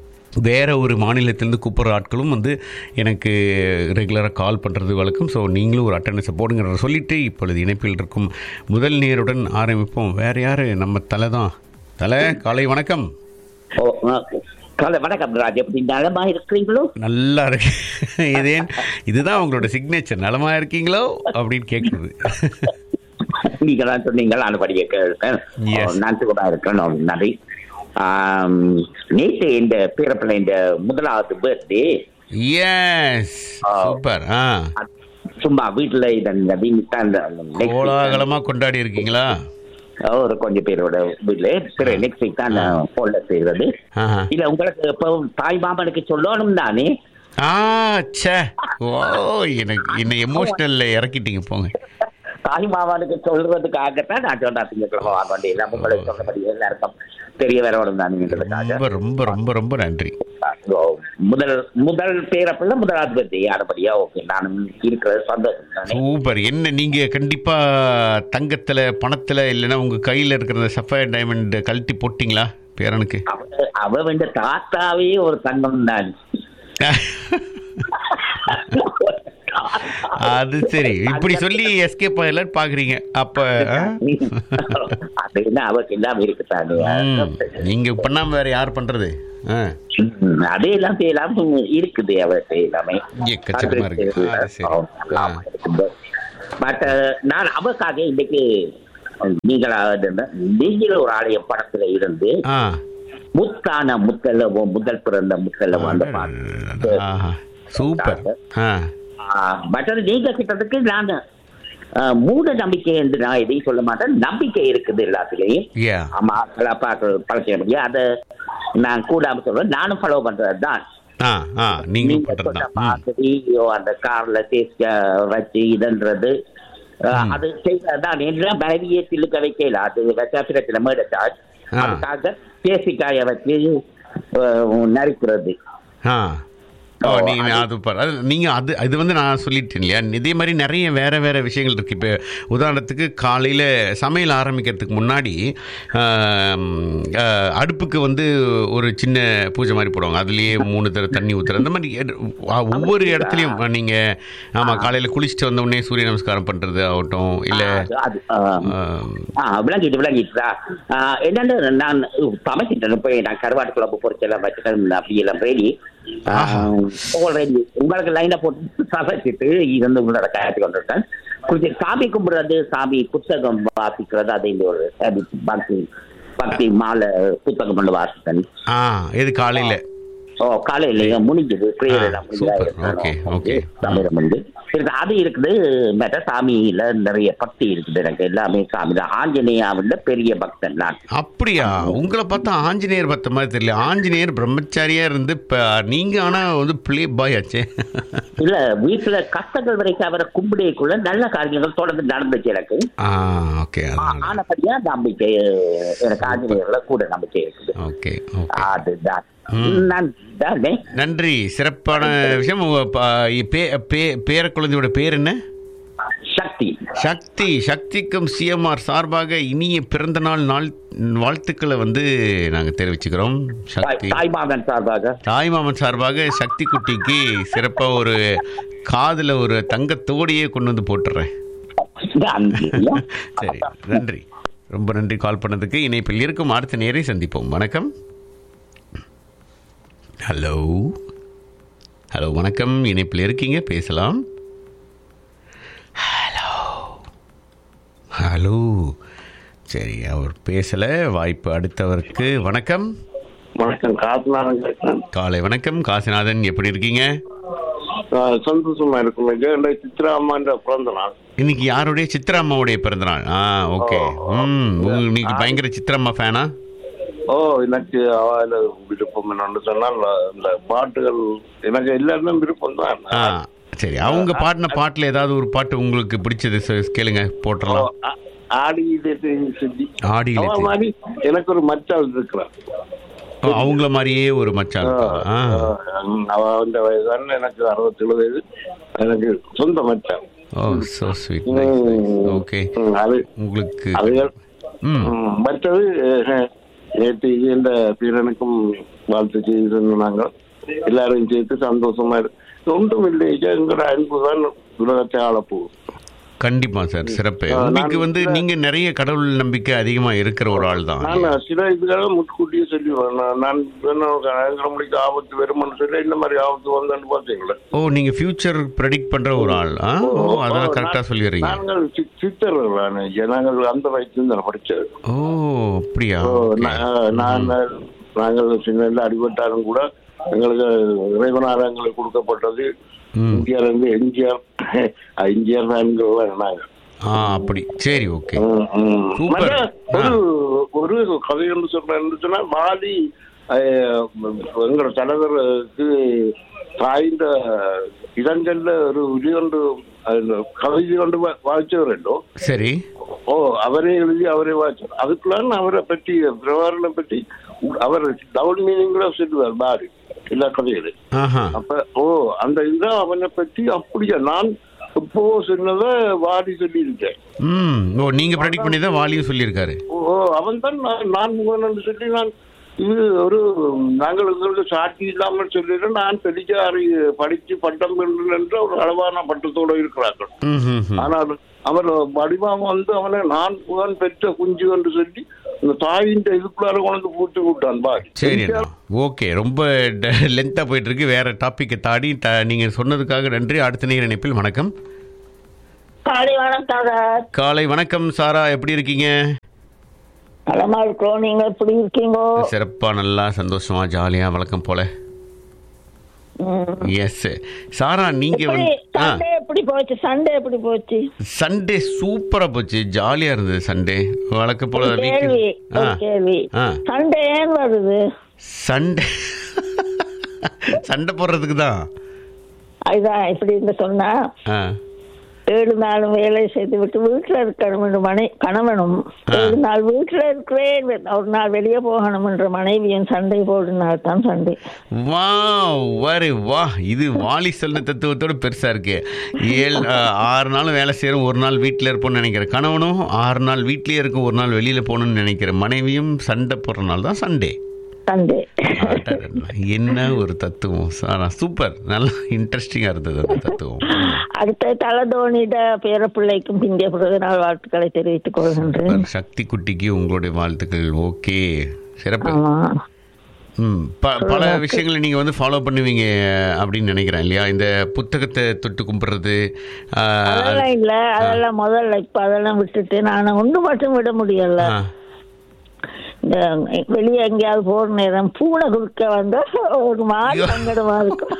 வேறு ஒரு மாநிலத்திலேருந்து கூப்பிட்ற ஆட்களும் வந்து எனக்கு ரெகுலராக கால் பண்ணுறது வழக்கம் ஸோ நீங்களும் ஒரு அட்டண்டன்ஸை போடுங்கிறத சொல்லிவிட்டு இப்பொழுது இணைப்பில் இருக்கும் முதல் நேருடன் ஆரம்பிப்போம் வேறு யார் நம்ம தலை தான் தலை காலை வணக்கம் ஓ ஆ, காலை வணக்கம் ராஜ் எப்படி நலமா இருக்கிறீங்களோ நல்லா இருக்கு இதேன் இதுதான் உங்களோட சிக்னேச்சர் நலமா இருக்கீங்களோ அப்படின்னு கேட்குறது நீங்க தான் சொன்னீங்களா அனுபடிய கேட்டேன் Yes. ஓ, நான் சுகமா இருக்கணும் நன்றி ஆம், நேற்று இந்த பிறப்பில் இந்த முதலாவது பர்த்டே எஸ் சூப்பர் ஆ சும்மா வீட்டுல இந்த வீட்டு கோலாகலமாக கொண்டாடி இருக்கீங்களா ஒரு கொஞ்சம் பேரோட வீட்டுல சரி நெக்ஸ்ட் வீக் தான் போன்ல செய்யறது ஆஹா. இல்ல உங்களுக்கு இப்போ தாய் மாமனுக்கு சொல்லணும் தானே ஆ ச்சே ஓ எனக்கு என்னை எமோஷ்னல்ல இறக்கிட்டீங்க போங்க தாய் மாமனுக்கு சொல்றதுக்காகத்தான் நான் சொன்னா திங்கக்கிழமை வாங்க வேண்டிய எல்லாம் உங்களுக்கு சொன்னபடி எல்லாருக்கும் தெரிய வரணும் தானேன்றதுக்காக ரொம்ப ரொம்ப ரொம்ப ரொம்ப நன்றி ஓ, முதல் முதல் பேரப்பிள்ள முதலாவது பத்தி ஆனபடியா ஓகே நானும் இருக்கிறது சந்தோஷம் தானே சூப்பர் என்ன நீங்க கண்டிப்பா தங்கத்துல பணத்துல இல்லைன்னா உங்க கையில இருக்கிற அந்த சஃபயர் டைமண்ட் கழட்டி போட்டீங்களா பேரனுக்கு அவ அவ வந்து தாத்தாவே ஒரு தங்கம் தான் அது சரி இப்படி சொல்லி எஸ்கேப் ஆகலன்னு பாக்குறீங்க அப்ப ஆ? அது என்ன அவருக்கு எல்லாம் இருக்குதானே ம், நீங்க பண்ணாம வேற யார் பண்றது ஆ. ம், அது எல்லாம் எல்லாம் இருக்குது அவருக்கு எல்லாமே எக்கச்சக்கமா இருக்கு. ஆ, அது சரி. பட் நான் அவக்காக இன்னைக்கு நீங்கள் நீங்கள் ஒரு ஆலயம் படத்துல இருந்து ஆ முத்தான முத்தல்லவோ முதல் பிறந்த முத்தல்லவோ அந்த பாட்டு ஆஹா. சூப்பர் ஆ பட் அது நீங்க கிட்டதுக்கு நான் அஹ், மூட நம்பிக்கை என்று நான் எதையும் சொல்ல மாட்டேன் நம்பிக்கை இருக்குது எல்லாத்துலயும் யா ஆமா அப்பாக்கள் பழக்க முடியும் அதை நான் கூடாம சொல்றேன் நானும் ஃபாலோ பண்றது தான் ஆ ஆ நீங்களும் நீங்க பண்றது சொன்ன தான் மாதிரி அந்த கார்ல தேசிய வச்சு இதன்றது அஹ், அது செய்யறதுதான் எல்லாம் மனைவியே சில்லுக்க வைக்கல அது வச்சா பிரச்சனை மேட சார்ஜ் ஆ. அதுக்காக தேசிக்காய வச்சு அஹ், நறுக்கிறது ஆ ஓ ஓ, நீங்க அது ப- அது நீங்க அது இது வந்து நான் சொல்லிட்டேன் இல்லையா இதே மாதிரி நிறைய வேற வேற விஷயங்கள் இருக்கு இப்போ உதாரணத்துக்கு காலையில சமையல் ஆரம்பிக்கிறதுக்கு முன்னாடி ஆம், ஆ, அடுப்புக்கு வந்து ஒரு சின்ன பூஜை மாதிரி போடுவாங்க அதுலயே மூணு தடவை தண்ணி ஊத்துற அந்த மாதிரி எடு- ஆ, ஒவ்வொரு இடத்துலயும் நீங்க ஆமா காலையில குளிச்சுட்டு வந்த உடனே சூரிய நமஸ்காரம் பண்றது ஆகட்டும் இல்ல அது- அது அஹ், ஆம், ஆ, விளங்கிட்டு விளங்கிட்டுதா ஆ, என்னன்னு நான் சமைச்சிட்டேன் போய் நான் கருவாட்டு குழம்பு பொறிச்செல்லாம் வச்சுட்டேன் அப்படியெல்லாம் ரெடி ஆல்ரெடி உங்களுக்கு லைனை போட்டு சமைச்சிட்டு இது வந்து உங்களோட காயத்து கொண்டுட்டேன் கொஞ்சம் சாமி கும்பிடுறது சாமி புத்தகம் வாசிக்கிறது அது இந்த ஒரு habit, பக்தி பக்தி மாலை புத்தகம் கொண்டு வாசித்தேன் ஆ இது காலையில ஓ காலையில முடிஞ்சது பிரேயர் ஆ, எல்லாம் super. Okay, okay. சமையல் முடிஞ்சு இருக்கு அது இருக்குது மற்ற சாமியில நிறைய பக்தி இருக்குது எனக்கு எல்லாமே சாமி தான் ஆஞ்சநேயாவில் பெரிய பக்தன் நான் அப்படியா உங்களை பார்த்தா ஆஞ்சநேயர் பார்த்த மாதிரி தெரியல ஆஞ்சநேயர் பிரம்மச்சாரியா இருந்து இப்ப நீங்க ஆனா வந்து பிளே பாய் ஆச்சே இல்ல வீட்டுல கஷ்டங்கள் வரைக்கும் அவரை கும்பிடைக்குள்ள நல்ல காரியங்கள் தொடர்ந்து நடந்துச்சு எனக்கு ஆ ஓகே ஆ- ஆனபடியா நம்பிக்கை எனக்கு ஆஞ்சநேயர்ல கூட நம்பிக்கை இருக்குது ஓகே ஓகே அதுதான் நான் தானே நன்றி சிறப்பான விஷயம் உங்க ப- பே- பே- பேர குழந்தையோட பேர் என்ன சக்தி சக்தி சக்திக்கும் சிஎம்ஆர் சார்பாக இனிய பிறந்த நாள் நாள் வாழ்த்துக்களை வந்து நாங்க தெரிவிச்சுக்கிறோம் சக்தி தாய்- தாய்மாமன் சார்பாக தாய்மாமன் சார்பாக சக்தி குட்டிக்கு சிறப்பா ஒரு காதுல ஒரு தங்கத்தோடையே கொண்டு வந்து போட்டுறேன் நன்றி. சரி நன்றி ரொம்ப நன்றி கால் பண்ணதுக்கு இணைப்பில் இருக்கும் அடுத்த நேரை சந்திப்போம் வணக்கம் ஹலோ ஹலோ வணக்கம் இணைப்பில் இருக்கீங்க பேசலாம் ஹலோ ஹலோ சரி அவர் பேசல வாய்ப்பு அடுத்தவருக்கு வணக்கம் வணக்கம் காத்துனாரன் கேட்கிறேன் காலை வணக்கம் காசிநாதன் எப்படி இருக்கீங்க ஆஹ் சந்தோஷமா இருக்கும் இது சித்ரா அம்மான்ற பிறந்த நாள் இன்னைக்கு யாருடைய சித்ரா அம்மாவுடைய பிறந்தநாள் ஆ ஓகே ம் உங்க- இன்னைக்கு பயங்கர சித்ரா அம்மா ஃபேனா ஓ எனக்கு அவள விருப்பம் என்னன்னு சொன்னால் இந்த பாட்டுகள் எனக்கு எல்லாருமே விருப்பம் தான் ஆ சரி அவங்க பாடின பாட்டுல ஏதாவது ஒரு பாட்டு உங்களுக்கு பிடிச்சது சொ- கேளுங்க போட்டுடலாம் ஆடியிலே செஞ்சு ஆடியிலே அவ செஞ்சு. மாதிரி எனக்கு ஒரு மச்சாள் இருக்கிறான் ஓ, அவங்கள மாதிரியே ஒரு மச்சான் இருக்காங்க. ஆ அவ அந்த வயதான எனக்கு அறுபத்தேழு வயது எனக்கு சொந்த மச்சான் ஓ சோ ஸ்வீட் ம். ஓகே ம், அது உங்களுக்கு அதுகள் ம் ம், மற்றது அஹ், நேற்று இந்த பீரனுக்கும் வாழ்த்து செய்து சொன்னாங்க எல்லாரும் சேர்த்து சந்தோஷமா இருக்கு ஒன்றும் இல்லையா எங்களோட அன்பு தான் உலகத்தை ஆளப்போகுது கண்டிப்பா சார் சிறப்பு ஆ, உங்களுக்கு நான் வந்து நீங்க நிறைய கடவுள் நம்பிக்கை அதிகமா இருக்கிற ஒரு ஆள் தான் நான் சில இதுகளை முன்கூட்டியே சொல்லிடுவேன் நான் நான் நம்மளுக்கு ஆபத்து வருமானு சொல்லி இந்த மாதிரி ஆபத்து வந்தான்னு பார்த்தீங்களா ஓ நீங்க ஃபியூச்சர் ப்ரெடிக்ட் பண்ற ஒரு ஆள் ஆ ஓ அதெல்லாம் கரெக்டா சொல்லிடுறீங்க நாங்கள் சி- சித்தர்கள் நாங்கள் அந்த வயசுல தான் படிச்சது ஓ அப்படியா ஓ, Okay. நா- நான் நாங்கள் சின்ன அடிபட்டாலும் கூட எங்களுக்கு இறைவனார் எங்களுக்கு கொடுக்கப்பட்டது ம். இந்தியால இருந்து எம்ஜிஆர் எம்ஜிஆர் தான் நாங்க ஆ அப்படி சரி ஓகே ம், ம். சூப்பர். மற்ற ஒரு ஒரு கதை என்று சொல்றேன் சொன்னா பாலி அஹ், எங்களோட தலைவருக்கு தாய்ந்த இடங்கள்ல ஒரு இது கொண்டு அதுல கவிதை கொண்டு வா- வாய்ச்சவர் சரி ஓ அவரே எழுதி அவரே வாய்ச்சார் அதுக்குள்ள அவரை பற்றி பிரபாரனை பற்றி அவர் டவுன் மீனிங்ல சொல்லுவார் பாரு எல்லா கதைகளும் ஆஹா அப்ப ஓ அந்த இதுதான் அவனை பற்றி அப்படியா நான் இப்போ சொன்னத வாடி சொல்லியிருக்கேன் ம் ஓ நீங்க ப்ரெடிக்ட் பண்ணி தான் வாலியும் சொல்லியிருக்காரு ஓ அவன் தான் நான் நான் முகன் சொல்லி நான் இது ஒரு நாங்கள் எங்களுக்கு சாட்சி இல்லாமல் சொல்லிடுறோம் நான் பெரிய அறி படிச்சு பட்டம் பெறுகிறேன் என்ற ஒரு அளவான பட்டத்தோட இருக்கிறார்கள் ம் ம் ம். ஆனால் அவர் வடிவாம வந்து அவனை நான் புகன் பெற்ற குஞ்சு என்று சொல்லி இந்த தாயின் இதுக்குள்ளார உனக்கு பூட்டு விட்டான் பாடி சரி அண்ணா ஓகே ரொம்ப லென்த்தாக போயிட்டு இருக்கு வேற டாப்பிக்கை தாடி த நீங்கள் சொன்னதுக்காக நன்றி அடுத்த நேர இணைப்பில் வணக்கம் காலை வணக்கம் சார் காலை வணக்கம் சாரா எப்படி இருக்கீங்க நலமா இருக்கிறோம் நீங்க எப்படி இருக்கீங்க சிறப்பா நல்லா சந்தோஷமா ஜாலியா வழக்கம் போல எஸ் சாரா நீங்க எப்படி வந்து ஆ சண்டே எப்படி போச்சு சண்டே எப்படி போச்சு சண்டே சூப்பரா போச்சு ஜாலியா இருந்தது சண்டே வழக்கு போல ஒரு weekend. கேள்வி ஆ ஒரு கேள்வி ஆ. சண்டே ஏன் வருது சண்டே சண்டை போடுறதுக்கு தான் அதுதான் இப்படின்னு சொன்னா ஆ ஏழு நாள் வேலை செய்து விட்டு வீட்டுல இருக்கணும் என்று மனை கணவனும் ஏழு நாள் வீட்டுல இருக்கிறேன் ஒரு நாள் வெளியே போகணும் என்ற மனைவியும் சண்டை போடினால் தான் சண்டை வா வரு வா இது வாலி சொன்ன தத்துவத்தோட பெருசா இருக்கு ஏழு ஆ, ஆறு நாள் வேலை செய்யறோம் ஒரு நாள் வீட்டில் இருப்போம்னு நினைக்கிறேன் கணவனும் ஆறு நாள் வீட்லயே இருக்கும் ஒரு நாள் வெளியில போகணும்னு நினைக்கிறேன் மனைவியும் சண்டை போடுற நாள் தான் சண்டே சண்டே என்ன ஒரு தத்துவம் ஆனா சூப்பர் நல்லா இன்ட்ரெஸ்டிங்கா இருந்தது அந்த தத்துவம் அடுத்த தலதோனிட பேரப்பிள்ளைக்கும் பிந்திய பிறகு நாள் வாழ்த்துக்களை தெரிவித்துக் கொள்கின்றேன் சூப்பர். சக்தி குட்டிக்கு உங்களுடைய வாழ்த்துக்கள் ஓகே சிறப்பு ஆமா ம் ப பல விஷயங்களை நீங்கள் வந்து ஃபாலோ பண்ணுவீங்க அப்படின்னு நினைக்கிறேன் இல்லையா இந்த புத்தகத்தை தொட்டு கும்பிட்றது அதெல்லாம் இல்ல அதெல்லாம் முதல்ல இப்ப அதெல்லாம் விட்டுட்டு நான் ஒன்று மட்டும் விட முடியல இந்த வெளியே எங்கேயாவது போற நேரம் பூனை குறுக்க வந்தா ஒரு மாதிரி ஐயோ. சங்கடமா இருக்கும்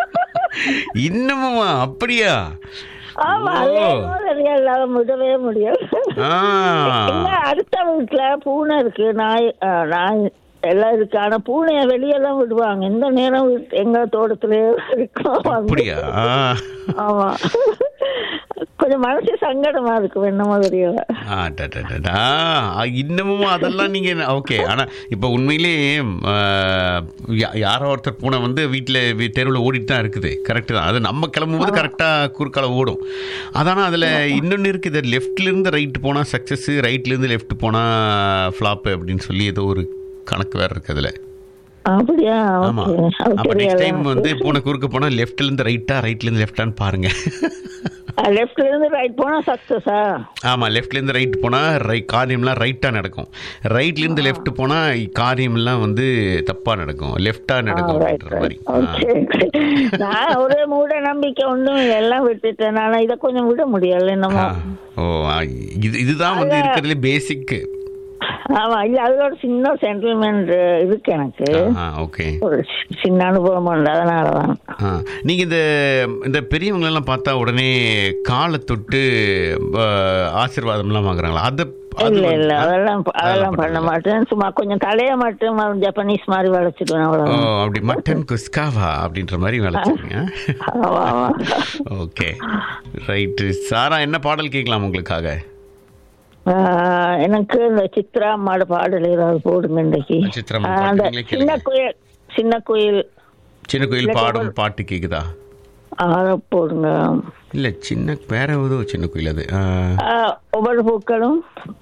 இன்னமுமா அப்படியா ஆமா ஓ. அதே மாதிரி எல்லாம் விடவே முடியும் ஆ இல்ல அடுத்த வீட்டுல பூனை இருக்கு நாய் ஆ, நாய் எல்லாம் இருக்கு ஆனா பூனைய வெளியெல்லாம் விடுவாங்க எந்த நேரம் வீட்டு- எங்க தோட்டத்திலே இருக்கும் வந்து. அப்படியா ஆ. ஆமா கொஞ்சம் மனசு சங்கடமா இருக்கும் என்ன மாதிரியில ஆ, டா, டா, டா, டா. ஆ, இன்னமும் அதெல்லாம் நீங்க ஓகே ஆனா இப்ப உண்மையிலே ஆ, யா- யாரோ ஒருத்தர் பூனை வந்து வீட்டில் தெருவில் ஓடிட்டு தான் இருக்குது கரெக்டு தான் அது நம்ம கிளம்பும்போது கரெக்டாக குறுக்கால ஓடும் அதானா அதில் இன்னொன்று இருக்குது லெஃப்ட்ல இருந்து ரைட் போனால் சக்ஸஸ் ரைட்ல இருந்து லெஃப்ட் போனால் ஃப்ளாப் அப்படின்னு சொல்லி ஏதோ ஒரு கணக்கு வேற இருக்கு அதில் அப்படியா ஆமா ஓகே அது அப்ப நெக்ஸ்ட் தெரியல டைம் வந்து பூனை குறுக்க போனா லெஃப்ட்ல இருந்து ரைட்டா ரைட்ல இருந்து லெஃப்டான்னு பாருங்க லெஃப்ட்ல இருந்து ரைட் போனா சக்சஸா ஆமா லெஃப்ட்ல இருந்து ரைட் போனா ரை காரியம்லாம் ரைட்டா நடக்கும் ரைட்ல இருந்து லெஃப்ட் போனா காரியம்லாம் வந்து தப்பா நடக்கும் லெஃப்டா நடக்கும் அப்படின்ற மாதிரி ஆ. ஓகே நான் ஒரே மூட நம்பிக்கை ஒண்ணும் இல்லை. எல்லாம் விட்டுட்டேன் நான் இதை கொஞ்சம் விட முடியல என்னமோ ஆ. ஓ ஆ, இது இதுதான் வந்து இருக்கிறதுல பேசிக் ஆமா இல்ல அதுல ஒரு சின்ன சென்டில்மெண்ட் இருக்கு எனக்கு ஓகே ஒரு சி- சின்ன அனுபவம் உண்டு அதனாலதான் ஆ நீங்க இந்த இந்த பெரியவங்களெல்லாம் பார்த்தா உடனே காலை தொட்டு ஆ, ஆசீர்வாதம்லாம் வாங்குறாங்களா அதை அது இல்ல வந்து- இல்ல ஆ? அதெல்லாம் அதெல்லாம் பண்ண மாட்டேன் சும்மா கொஞ்சம் தலைய மட்டும் ஜப்பனீஸ் மாதிரி வளைச்சிடுவேன் ஓ அவ்வளவுதான் அப்படி மட்டன் குஸ்காவா அப்படின்ற மாதிரி வளர்த்துருங்க ஆமா ஆமா ஓகே ரைட்டு சாரா என்ன பாடல் கேட்கலாம் உங்களுக்காக ஆஹ் எனக்கு இந்த சித்ரா அம்மாட பாடல் ஏதாவது போடுங்க இன்றைக்கு சித்ரா அம்மா ஆஹ் அந்த பாட்டுங்களே சின்ன கேளுங்க. குயில் சின்ன குயில் சின்ன கோயில் இல்ல, பாடும் பாட்டு கேக்குதா அதை போடுங்க இல்ல சின்ன வேற ஏதோ சின்ன கோயில் அது ஆ, ஆஹ் ஒவ்வொரு பூக்களும்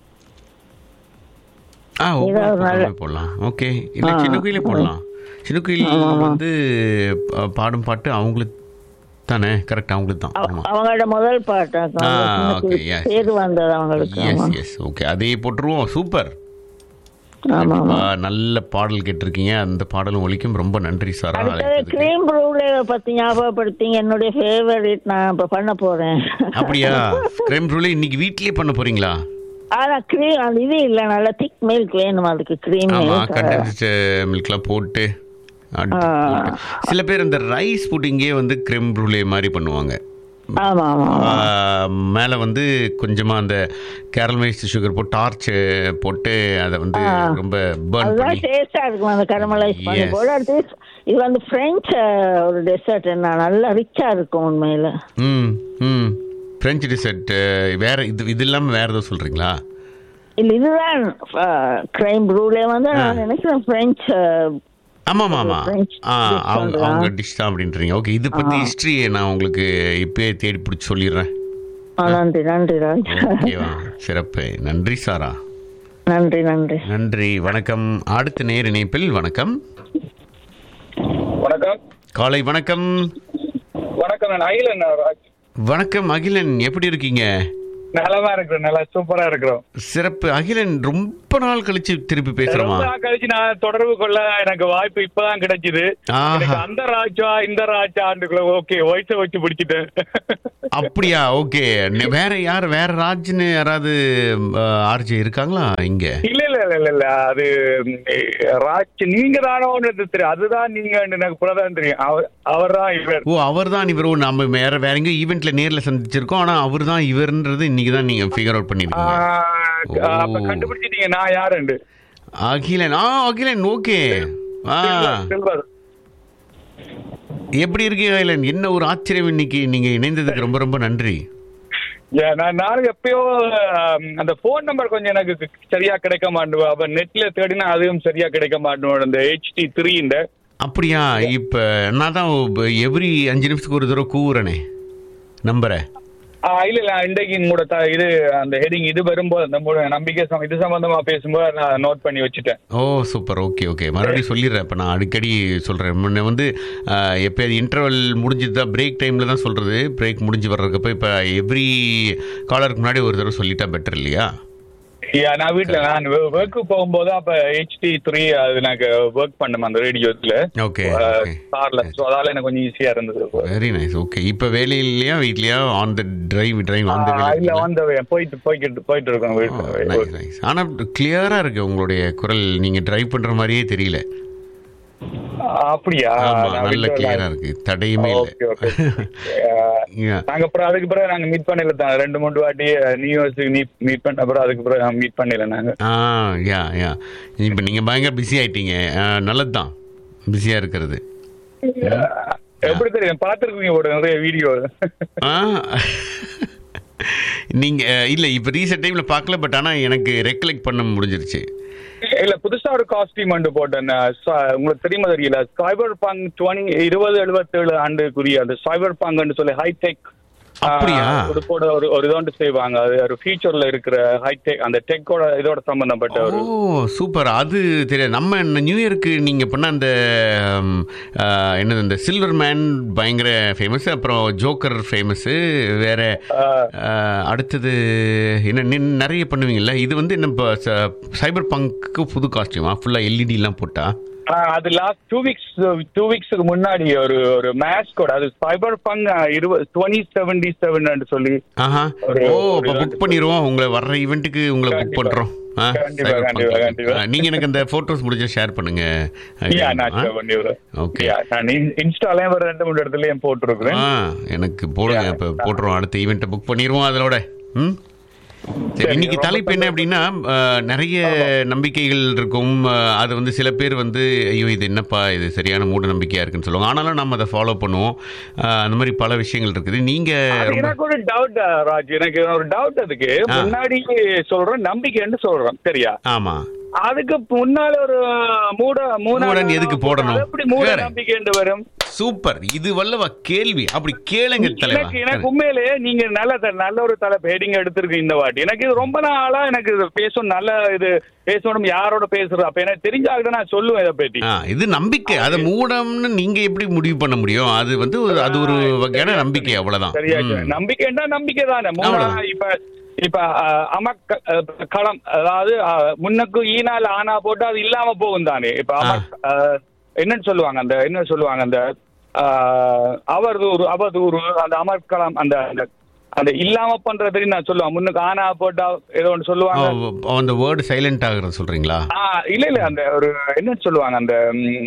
ஆ ஒவ்வொரு ஏதாவது நல்ல- பாடலுமே போடலாம் ஓகே இல்ல ஆ, சின்ன கோயிலே போடலாம் சின்ன கோயில் வந்து பா- பாடும் பாட்டு அவங்களுக்கு தானே கரெக்ட் அவங்களுக்கு தான் அவ- ஆமா அவங்களோட முதல் பாட்டாக்க ஆ, சின்ன okay, குயில் yes, பேர் வந்தது அவங்களுக்கு எஸ் ஆமா எஸ் ஓகே அதே போட்டுருவோம் சூப்பர் ஆமா ஆமா கண்டிப்பா நல்ல பாடல் கேட்டிருக்கீங்க அந்த பாடலும் ஒலிக்கும் ரொம்ப நன்றி சாரா அடுத்தது அழைத்ததுக்கு. கிரீம் ப்ரூவ்ல பத்தி ஞாபகப்படுத்திங்க என்னுடைய ஃபேவரட் நான் இப்ப பண்ண போறேன் அப்படியா கிரைம் ரூலே இன்னைக்கு வீட்லயே பண்ண போறீங்களா ஆனா கிரீம் அந்த இது இல்ல நல்ல திக் மில்க் வேணும் அதுக்கு கிரீம் ஆமா மில்க் கண்டென்ஸ்ட் மில்க்லாம் போட்டு அடுத்து போட்டு. சில பேர் இந்த ரைஸ் புட்டிங்கே வந்து கிரெம் ரூலே மாதிரி பண்ணுவாங்க ஆமா ஆமா ஆ, மேல வந்து கொஞ்சமா அந்த கேரல்மைஸ் சுகர் போட்டு டார்ச் போட்டு அதை வந்து ரொம்ப பேர்ன் அதுதான் பண்ணி டேஸ்டா இருக்கும் அந்த கரமலைஸ் பண்ணி Yes. போல அடுத்து இது வந்து பிரெஞ்ச் ஒரு டெசர்ட் என்ன நல்லா ரிச்சா இருக்கும் உண்மையில ம் ம் ஃப்ரெஞ்ச் டிசர்ட் வேற இது இது இல்லாம வேற ஏதோ சொல்றீங்களா இல்ல இதுதான் கிரைம் ப்ரூலே வந்து நான் நினைக்கிறேன் பிரெஞ்ச் ஆமா ஆமா ஆமா French ஆ dish அவங்க சொல்றா. அவங்க டிஷ் தான் அப்படின்றீங்க ஓகே இது பத்தி ஹிஸ்டரி நான் உங்களுக்கு இப்பயே தேடி பிடிச்சி சொல்லிடுறேன் நன்றி நன்றி ராஜ் ஓகேவா சிறப்பு நன்றி சாரா நன்றி நன்றி நன்றி வணக்கம் அடுத்த நேர் இணைப்பில் வணக்கம் வணக்கம் காலை வணக்கம் வணக்கம் நான் அகிலன் ராஜ் வணக்கம் அகிலன் எப்படி இருக்கீங்க நலமா இருக்கிறோம் நல்லா சூப்பரா இருக்கிறோம் சிறப்பு அகிலன் ரொம்ப நாள் கழிச்சு திருப்பி பேசுறோமா ரொம்ப நாள் கழிச்சு நான் தொடர்பு கொள்ள எனக்கு வாய்ப்பு இப்பதான் கிடைச்சது ஆஹா. எனக்கு அந்த ராஜா இந்த ராஜா ஆண்டுக்குள்ள ஓகே வயசை வச்சு பிடிச்சிட்டேன் அப்படியா ஓகே வேற யார் வேற ராஜ்னு யாராவது ஆர்ஜே இருக்காங்களா இங்க இல்ல இல்ல இல்ல இல்ல இல்ல அது ம், ராஜ் நீங்க தானோ தெரியும் அதுதான் நீங்க எனக்கு புலதான் தெரியும் அவர் தான் இவர் ஓ அவர் தான் இவர் ஓ, நம்ம வேற வேற எங்கேயும் ஈவெண்ட்ல நேர்ல சந்திச்சிருக்கோம் ஆனா அவர் தான் இவர்ன்றது இன்னைக்கு தான் நீங்க ஃபிகர் அவுட் பண்ணிருக்கீங்க ஆ, அப்ப கண்டுபிடிச்சிட்டீங்க நான் யாருண்டு அகிலன் ஆ அகிலன் ஓகே ஆ செல்வர் எப்படி இருக்கீங்க அகிலன் என்ன ஒரு ஆச்சரியம் இன்னைக்கு நீங்க இணைந்ததுக்கு ரொம்ப ரொம்ப நன்றி Yeah, நான் நானும் எப்பயோ ஆம், அந்த போன் நம்பர் கொஞ்சம் எனக்கு சரியா கிடைக்க மாட்டேன் அப்ப நெட்ல தேடினா அதுவும் சரியா கிடைக்க மாட்டேன் அந்த ஹெச்டி த்ரீ இந்த அப்படியா இப்ப நான் தான் எவ்ரி அஞ்சு நிமிஷத்துக்கு ஒரு தடவை கூவுறனே நம்பரை ஆ, இல்ல இல்ல இன்றைக்கு உங்களோட த- இது அந்த ஹெடிங் இது வரும்போது அந்த உங்களோட நம்பிக்கை சம்- இது சம்பந்தமா பேசும்போது நான் நோட் பண்ணி வச்சுட்டேன் ஓ சூப்பர் ஓகே ஓகே மறுபடியும் சொல்லிடுறேன் இப்போ நான் அடிக்கடி சொல்கிறேன் முன்ன வந்து எப்போயாவது இன்டர்வல் முடிஞ்சது தான் பிரேக் டைமில் தான் சொல்கிறது பிரேக் முடிஞ்சு வர்றதுக்கப்போ இப்போ எவ்ரி காலருக்கு முன்னாடி ஒரு தடவை சொல்லிட்டா பெட்டர் இல்லையா Yeah, நான் வீட்டுல நான் ஒர்க்கு போகும்போது அப்ப ஹெச்டி த்ரீ அது எனக்கு ஒர்க் பண்ணும் அந்த ரேடியோத்துல ஓகே கார்ல ஸோ அதால எனக்கு கொஞ்சம் ஈஸியா இருந்தது வெரி நைஸ் ஓகே இப்போ வேலையிலையா வீட்லையா on the drive drive on the ஆ, இல்ல வேலை வந்த போயிட்டு போய்கிட்டு போயிட்டு இருக்கோம் நைஸ் வீட்டுல நைஸ் ஆனால் கிளியராக இருக்கு உங்களுடைய குரல் நீங்கள் டிரைவ் பண்ணுற மாதிரியே தெரியல அப்படியா ஆமா நான் நல்ல வீட்டுல கிளியராக இருக்கு தடையுமே இல்லை ஓகே ஓகே நாங்க அப்புறம் அதுக்கு பிறகு நாங்க மீட் பண்ணல தான் ரெண்டு மூணு வாட்டி நியூ இயர்ஸ்க்கு மீட் மீட் பண்ண அப்புறம் அதுக்கு பிறகு மீட் பண்ணல நாங்க ஆ யா யா இப்போ நீங்கள் பயங்கர பிஸி ஆயிட்டீங்க நல்லது தான் பிஸியாக இருக்கிறது எப்படி தெரியும் பாத்துருக்கீங்க ஒரு நிறைய வீடியோ ஆ நீங்கள் இல்லை இப்போ ரீசெண்ட் டைமில் பார்க்கல பட் ஆனால் எனக்கு ரெக்கலெக்ட் பண்ண முடிஞ்சிருச்சு இல்ல புதுசா ஒரு காஸ்டியூம் வந்து போட்டேன் ச- உங்களுக்கு தெரியுமா தெரியல சைபர் பங்க் டுவெண்ட்டி இருபது எழுபத்தேழு ஆண்டுக்குரிய அந்த சைபர் பங்க்னு சொல்லி ஹைடெக் அப்படியா? ஒரு கூட ஒரு ஒரு இதோண்டு செய்வாங்க அது ஒரு ஃபியூச்சர்ல இருக்கிற ஹைடெக் அந்த டெக்கோட இதோட சம்பந்தப்பட்ட ஒரு ஓ சூப்பர் அது தெரியாது நம்ம இந்த நியூ இயருக்கு நீங்கள் பண்ண அந்த ம், ஆ, என்னது இந்த சில்வர் மேன் பயங்கர ஃபேமஸ் அப்புறம் ஜோக்கர் ஃபேமஸு வேற ஆ, அடுத்தது என்ன நின் நிறைய பண்ணுவீங்கல்ல இது வந்து என்ன இப்போ சைபர் பங்க்கு புது காஸ்டியூமா ஃபுல்லாக எல்இடிலாம் போட்டா ஆ, அது லாஸ்ட் டூ வீக்ஸ் டூ வீக்ஸ்க்கு முன்னாடி ஒரு ஒரு மேட்ச் கூட அது சைபர் பங்க் இருபது டுவெண்ட்டி செவன்டி செவன் சொல்லி ஆஹா ஒரு- ஓ ஒரு இப்போ புக் பண்ணிடுவோம் உங்களை வர்ற ஈவெண்ட்டுக்கு உங்களை புக் கண்டிப்பா. பண்ணுறோம் ஆ கண்டிப்பா, cyber கண்டிப்பா, punk. கண்டிப்பா. ஆ, நீங்க எனக்கு அந்த போட்டோஸ் முடிஞ்ச ஷேர் பண்ணுங்க Yeah, நான் share பண்ணி விடுறேன். ஓகே Yeah, நான் இன்- இன்ஸ்டாலயும் ஒரு ரெண்டு மூணு இடத்துலயும் போட்டிருக்கிறேன் ஆ எனக்கு போடுங்க Yeah. இப்போ போட்டுருவோம் அடுத்த ஈவெண்ட்டை புக் பண்ணிடுவோம் அதோட ம் சரி சரி, இன்னைக்கு ரொம்ப தலைப்பு என்ன சந்தோஷம். அப்படின்னா ஆ, நிறைய நம்பிக்கைகள் இருக்கும் ஆ, அது வந்து சில பேர் வந்து ஐயோ இது என்னப்பா இது சரியான மூட நம்பிக்கையா இருக்குன்னு சொல்லுவாங்க ஆனாலும் நம்ம அதை ஃபாலோ பண்ணுவோம் ஆ, அந்த மாதிரி பல விஷயங்கள் இருக்குது நீங்க அது ரொம்ப எனக்கு ஒரு டவுட் ராஜ் எனக்கு ஒரு டவுட் அதுக்கு ஆ. முன்னாடி சொல்றேன் நம்பிக்கைன்னு சொல்றேன் சரியா ஆமா அதுக்கு முன்னால ஒரு மூட மூட மூடன் எதுக்கு போடணும்? அது எப்படி மூட வேற. நம்பிக்கை வரும் சூப்பர் இது வல்லவா கேள்வி அப்படி கேளுங்க தலைவா எனக்கு எனக்கு உண்மையிலேயே நீங்க நல்ல த- நல்ல ஒரு தலை ஹெடிங் எடுத்திருக்கீங்க இந்த வாட்டி எனக்கு இது ரொம்ப நாளா எனக்கு இது பேசணும் நல்ல இது பேசணும் யாரோட பேசுறது அப்ப எனக்கு தெரிஞ்சாகிட்ட நான் சொல்லுவேன் இதை பத்தி ஆ, இது நம்பிக்கை அதை மூடம்னு நீங்க எப்படி முடிவு பண்ண முடியும் அது வந்து ஒரு- அது ஒரு வகையான நம்பிக்கை அவ்வளவுதான் சரியா ம். நம்பிக்கைன்னா நம்பிக்கை தானே மூணா அவ்வளவுதான். இப்ப இப்ப அஹ், அமக் அஹ், களம் அதாவது அஹ், முன்னுக்கு ஈனால ஆனா போட்டு அது இல்லாம போகும் தானே இப்ப அமக் அஹ், என்னன்னு சொல்லுவாங்க அந்த என்ன சொல்லுவாங்க அந்த அஹ், அவதூறு அவதூறு அந்த அமர்க்களம் அந்த அந்த- அந்த இல்லாம பண்றதுன்னு நான் சொல்லுவேன் முன்னுக்கு ஆனா போட்டா ஏதோ ஒன்று சொல்லுவாங்க ஓ, அந்த வேர்டு சைலண்ட் ஆகுறது சொல்றீங்களா ஆ, இல்ல இல்ல அந்த ஒரு என்ன சொல்லுவாங்க அந்த ம்,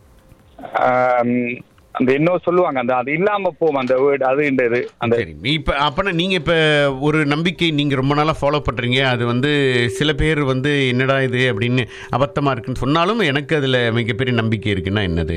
ஆம், அந்த இன்னும் சொல்லுவாங்க அந்த அது இல்லாம போகும் அந்த வேர்டு அது இந்த இது அந்த சரி இப்ப அப்பனா நீங்க இப்ப ஒரு நம்பிக்கை நீங்க ரொம்ப நாளா ஃபாலோ பண்றீங்க அது வந்து சில பேர் வந்து என்னடா இது அப்படின்னு அபத்தமா இருக்குன்னு சொன்னாலும் எனக்கு அதுல மிகப்பெரிய நம்பிக்கை இருக்குன்னா என்னது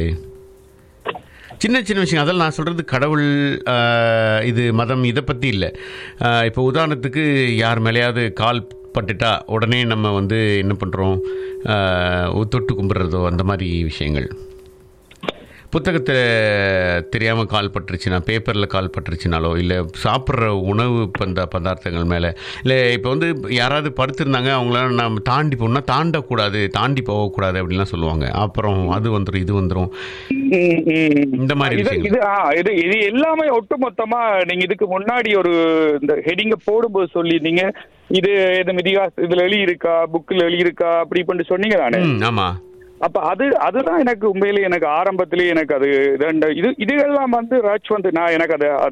சின்ன சின்ன விஷயம் அதெல்லாம் நான் சொல்கிறது கடவுள் ஆஹ், இது மதம் இதை பற்றி இல்லை இப்போ உதாரணத்துக்கு யார் மேலேயாவது கால் பட்டுட்டா உடனே நம்ம வந்து என்ன பண்ணுறோம் தொட்டு கும்பிட்றதோ அந்த மாதிரி விஷயங்கள் புத்தகத்தில் தெரியாமல் கால் பட்டுருச்சுன்னா பேப்பரில் கால் பட்டுருச்சுனாலோ இல்லை சாப்பிட்ற உணவு பந்த பதார்த்தங்கள் மேலே இல்லை இப்போ வந்து யாராவது படுத்திருந்தாங்க அவங்களால நம்ம தாண்டி போகணும்னா தாண்டக்கூடாது தாண்டி போகக்கூடாது அப்படின்லாம் சொல்லுவாங்க அப்புறம் அது வந்துடும் இது வந்துடும் ம், ம். இந்த மாதிரி இது விஷயங்கள் இது ஆ, இது இது எல்லாமே ஒட்டுமொத்தமா நீங்க இதுக்கு முன்னாடி ஒரு இந்த ஹெடிங்க போடும்போது சொல்லியிருந்தீங்க இது இது மிதிகா இதுல எழுதி இருக்கா புக்ல எழுதி இருக்கா அப்படி பண்ணி சொன்னீங்க தானே ம் ஆமாம் அப்ப அது அதுதான் எனக்கு உண்மையிலேயே எனக்கு ஆரம்பத்திலேயே எனக்கு அது ரெண்டு இது இதுகெல்லாம் வந்து ராஜ் வந்து நான் எனக்கு அதை அதை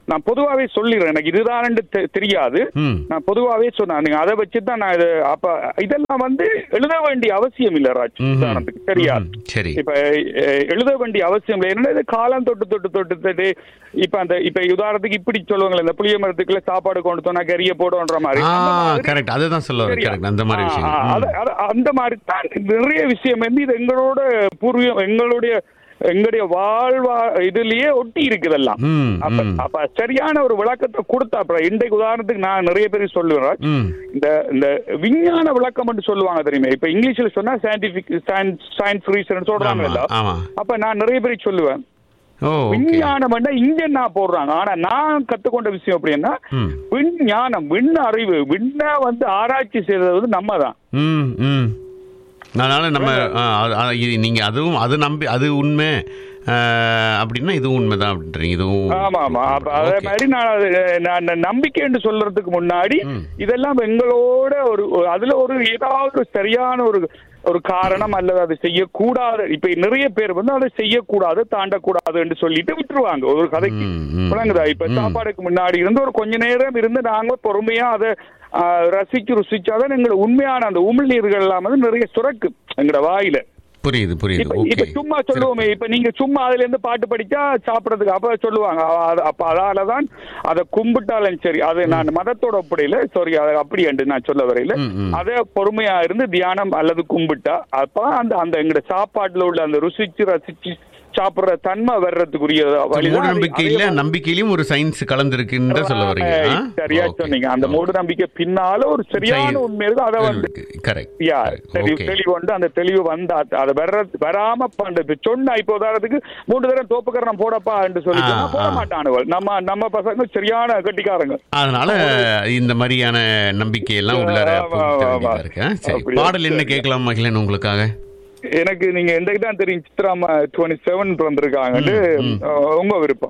நான் பொதுவாவே சொல்லிடுறேன் எனக்கு இதுதான் தெரியாது ம். நான் பொதுவாவே சொன்னேன் நீங்க அதை வச்சு தான் நான் இது அப்ப இதெல்லாம் வந்து எழுத வேண்டிய அவசியம் இல்ல ராஜ் ம்ஹும். உதாரணத்துக்கு சரியா ம்ஹும். சரி. இப்ப அஹ், எழுத வேண்டிய அவசியம் இல்லை என்னன்னா இது காலம் தொட்டு தொட்டு தொட்டு தொட்டு இப்ப அந்த இப்ப உதாரணத்துக்கு இப்படி சொல்லுவாங்களே இந்த புளிய மரத்துக்குள்ள சாப்பாடு கொண்டு போனா கறிய போடுன்ற மாதிரி ஆ அந்த மாதிரி கரெக்ட் அதுதான் சொல்ல வரேன் சரியா? கரெக்ட் அந்த மாதிரி ஆ, விஷயம் ஆ, அது- அது- அந்த மாதிரி தான் நிறைய விஷயம் வந்து இது எங்களோட பூர்வீகம் எங்களுடைய எங்களுடைய வாழ்வா இதுலயே ஒட்டி இருக்குதெல்லாம் ம், அப்ப ம். அப்ப சரியான ஒரு விளக்கத்தை கொடுத்தா அப்புறம் இன்றைக்கு உதாரணத்துக்கு நான் நிறைய பேர் சொல்லுவேன் ம் இந்த இந்த விஞ்ஞான விளக்கம் மட்டும் சொல்லுவாங்க தெரியுமா இப்ப இங்கிலீஷ்ல சொன்னா சயின்டிபிக் சயின்ஸ் ரீசன் சொல்றாங்கல்ல ஆமா, ஆமா. அப்ப நான் நிறைய பேருக்கு சொல்லுவேன் ஓ ஓகே விஞ்ஞானம் இங்க நான் போடுறாங்க ஆனா நான் கத்துக்கொண்ட விஷயம் அப்படின்னா ம். விஞ்ஞானம் விண்ண அறிவு விண்ண வந்து ஆராய்ச்சி செய்தது வந்து நம்ம தான் ம் ம் அதனால நம்ம ஆ, அது- அது- இது நீங்க அதுவும் அது நம்பி அது உண்மை ஆ, அப்படின்னா இதுவும் உண்மைதான் அப்படின்றீங்க இதுவும் ஆமா ஆமா அப்ப அதே Okay. மாதிரி நான் அது, நான் அந்த நம்பிக்கைன்னு சொல்றதுக்கு முன்னாடி ம். இதெல்லாம் எங்களோட ஒரு ஒரு- அதுல ஒரு ஏதாவது ஒரு சரியான ஒரு ஒரு காரணம் அல்லது அதை செய்யக்கூடாது இப்ப நிறைய பேர் வந்து அதை செய்யக்கூடாது தாண்டக்கூடாதுன்னு சொல்லிட்டு விட்டுருவாங்க ஒரு கதைக்கு ம், ம். விளங்குதா இப்ப ம். சாப்பாடுக்கு முன்னாடி இருந்து ஒரு கொஞ்ச நேரம் இருந்து நாங்க பொறுமையா அதை ஆ, ரசிச்சு ருசிச்சாதான் எங்களோட உண்மையான அந்த உமிழ்நீர்கள் எல்லாம் வந்து நிறைய சுரக்கு எங்களோட வாயில புரியுது புரியுது இப்ப ஓகே இப்ப சும்மா சொல்லுவோமே இப்ப நீங்க சும்மா அதுல இருந்து பாட்டு படிச்சா சாப்பிடறதுக்கு அப்ப சொல்லுவாங்க அ- அது- அப்ப அதாலதான் அதை கும்பிட்டாலும் சரி அது நான் மதத்தோட ஒப்படையில சாரி அதை அப்படி என்று நான் சொல்ல வரையில ம், ம். அதை பொறுமையா இருந்து தியானம் அல்லது கும்பிட்டா அப்ப அந்த அந்த எங்கட சாப்பாட்டுல உள்ள அந்த ருசிச்சு ரசிச்சு சாப்பிடுற தன்மை வர்றதுக்குரிய மூட வழிதான் அது- நம்பிக்கையில அதே மாதிரி- நம்பிக்கையிலும் ஒரு சயின்ஸ் கலந்துருக்குன்ற சொல்ல வரீங்க ஆ, சரியா சொன்னீங்க அந்த மூட நம்பிக்கை பின்னால ஒரு சரியான உண்மை இருக்கு அதை வந்து கரெக்ட் யா தெளிவு ஓகே தெளிவு வந்து அந்த தெளிவு வந்தா அது வர்ற வராம பண்றது சொன்னா இப்ப உதாரணத்துக்கு மூன்று தடவை தோப்புக்கரணம் போடப்பா என்று சொல்லி ஆ, சொன்னா போட ஆ. மாட்டானுவல் நம்ம நம்ம பசங்க சரியான கட்டிக்காரங்க அதனால இந்த மாதிரியான நம்பிக்கையெல்லாம் உள்ளார ஆமா, புகுத்த ஆமா, வேண்டியதா ஆமா. இருக்கு ஆ, சரி அப்படியா? பாடல் என்ன சரி. கேட்கலாம் மகிழன் உங்களுக்காக எனக்கு நீங்க எந்த தான் தெரியும் சித்ராமா டுவெண்ட்டி செவன் பிறந்திருக்காங்கன்னு ம், ம். அஹ், உங்க விருப்பம்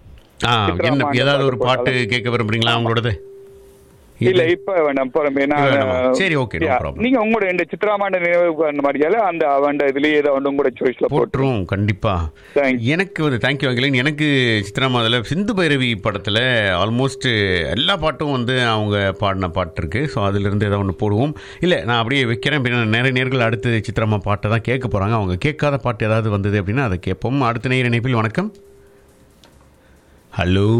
ஆ சித்ரா என்ன அம்மா ஏதாவது ஒரு பாட்டு பாட்டு போட்டாலும். கேட்க விரும்புறீங்களா அவங்களோடது இல்ல இப்ப வேணாம் புறமே நான் வேணாமா? சரி, okay, no Yeah. problem. நீங்க உங்களோட இந்த சித்ராமாண்ட நினைவு அந்த மாதிரியால அந்த அவன் இதுலயே ஏதோ ஒன்று உங்களோட சாய்ஸ்ல போட்டு போட்டுரும் கண்டிப்பா Thank எனக்கு வந்து தேங்க்யூ அகிலன் எனக்கு சித்ராமாதில் சிந்து பைரவி படத்தில் ஆல்மோஸ்ட் எல்லா பாட்டும் வந்து அவங்க பாடின பாட்டு இருக்கு ஸோ அதிலிருந்து ஏதாவது ஒன்று போடுவோம் இல்லை நான் அப்படியே வைக்கிறேன் அப்படின்னா நிறைய நேர்கள் அடுத்து சித்ராமா பாட்டை தான் கேட்க போகிறாங்க அவங்க கேட்காத பாட்டு ஏதாவது வந்தது அப்படின்னா அதை கேட்போம் அடுத்த நேர இணைப்பில் வணக்கம் ஹலோ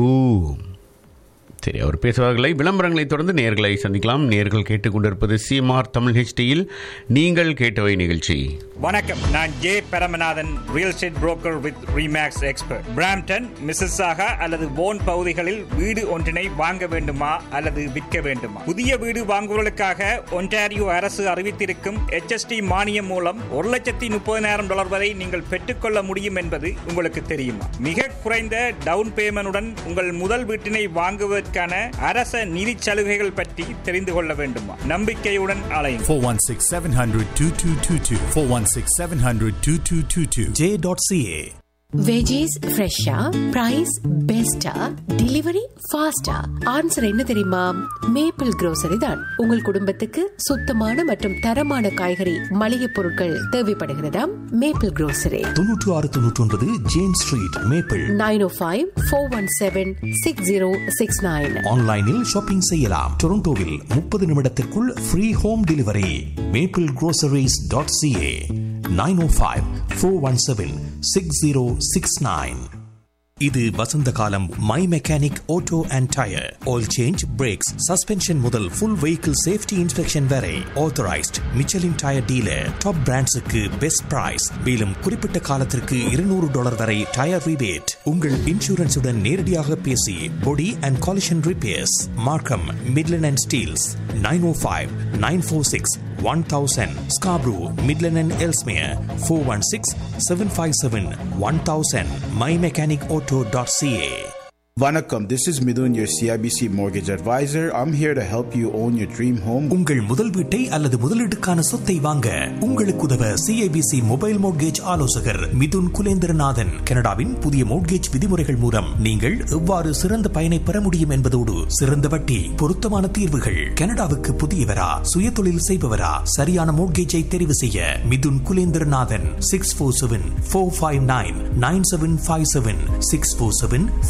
சரி அவர் பேசுவார்களை விளம்பரங்களை தொடர்ந்து நேர்களை சந்திக்கலாம் நேர்கள் கேட்டுக்கொண்டிருப்பது சிஎம்ஆர் தமிழ் ஹெச்டியில் நீங்கள் கேட்டவை நிகழ்ச்சி வணக்கம் நான் J Paramanathan real estate broker with Remax expert Brampton Mississauga அல்லது போன் பகுதிகளில் வீடு ஒன்றினை வாங்க வேண்டுமா அல்லது விற்க வேண்டுமா புதிய வீடு வாங்குவதற்காக ஒன்டாரியோ அரசு அறிவித்திருக்கும் HST மானியம் மூலம் ஒரு லட்சத்தி முப்பதினாயிரம் டாலர் வரை நீங்கள் பெற்றுக்கொள்ள முடியும் என்பது உங்களுக்கு தெரியுமா மிக குறைந்த டவுன் பேமெண்டுடன் உங்கள் முதல் வீட்டினை வாங்குவதற்கான அரச நிதி சலுகைகள் பற்றி தெரிந்து கொள்ள வேண்டுமா நம்பிக்கையுடன் அலையும் 416 700 2222. 416 700 2222. J.ca. வெஜிஸ் ஃப்ரெஷ்ஷா பிரைஸ் பெஸ்டா டெலிவரி ஃபாஸ்டா ஆன்சர் என்ன தெரியுமா மேப்பிள் grocery தான் உங்கள் குடும்பத்துக்கு சுத்தமான மற்றும் தரமான காய்கறி மளிகை பொருட்கள் தேவைப்படுகிறதா மேப்பிள் grocery தொன்னூற்று ஆறு தொன்னூற்றி ஒன்பது James street Maple nine O five four one seven six zero six nine ஆன்லைனில் ஷாப்பிங் செய்யலாம் டொரண்டோவில் முப்பது நிமிடத்திற்குள் free home delivery Maple groceries.ca dot CA nine O five four one seven six zero six nine இது வசந்த காலம் my mechanic auto and tyre oil change brakes suspension முதல் ஃபுல் வெஹிக்கிள் சேஃப்டி இன்ஸ்பெக்ஷன் வரை authorised Michelin tyre dealer top பிராண்ட்ஸுக்கு பெஸ்ட் பிரைஸ் மேலும் குறிப்பிட்ட காலத்திற்கு இருநூறு டாலர் வரை டயர் ரிபேட் உங்கள் இன்சூரன்ஸுடன் நேரடியாக பேசி body and collision repairs Markham Midland and Steeles nine O five nine four six one thousand Scarborough Midland and Ellesmere four one six seven five seven one thousand my mechanic auto dot CA Vanakkam, this is Midun, your CIBC mortgage advisor. I'm here to help you own your dream home. உங்கள் முதல் வீட்டை அல்லது முதலீட்டுக்கான சொத்தை வாங்க உங்களுக்கு உதவ சிஐபிசி மொபைல் மோட்கேஜ் ஆலோசகர் மிதுன் குலேந்திரநாதன் கனடாவின் புதிய மோட்கேஜ் விதிமுறைகள் மூலம் நீங்கள் எவ்வாறு சிறந்த பயனை பெற முடியும் என்பதோடு சிறந்த வட்டி பொருத்தமான தீர்வுகள் கனடாவுக்கு புதியவரா சுய தொழில் செய்பவரா சரியான மோட்கேஜை தெரிவு செய்ய Mithun Kulendranathan six four seven four five nine nine seven five seven six four seven four five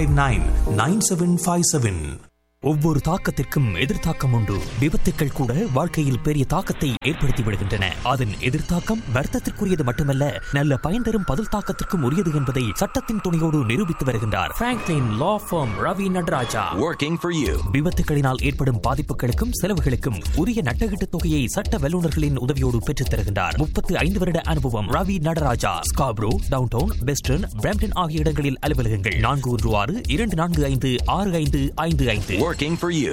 five nine nine seven five seven ஒவ்வொரு தாக்கத்திற்கும் எதிர்த்தாக்கம் உண்டு விபத்துக்கள் கூட வாழ்க்கையில் பெரிய தாக்கத்தை ஏற்படுத்தி விடுகின்றன அதன் எதிர்த்தாக்கம் வர்த்தத்திற்குரியது மட்டுமல்ல நல்ல பயன் தரும் பதில் தாக்கத்திற்கும் உரியது என்பதை சட்டத்தின் துணையோடு நிரூபித்து வருகின்றார் Franklin law firm Ravi Nadaraja Working for you. விபத்துகளினால் ஏற்படும் பாதிப்புகளுக்கும் செலவுகளுக்கும் உரிய நட்டகீட்டு தொகையை சட்ட வல்லுநர்களின் உதவியோடு பெற்றுத் தருகின்றார் முப்பத்து ஐந்து வருட அனுபவம் Ravi Nadaraja Scarborough downtown western Brampton ஆகிய இடங்களில் அலுவலகங்கள் நான்கு ஒன்று ஆறு இரண்டு நான்கு ஐந்து ஆறு ஐந்து ஐந்து ஐந்து Working for you.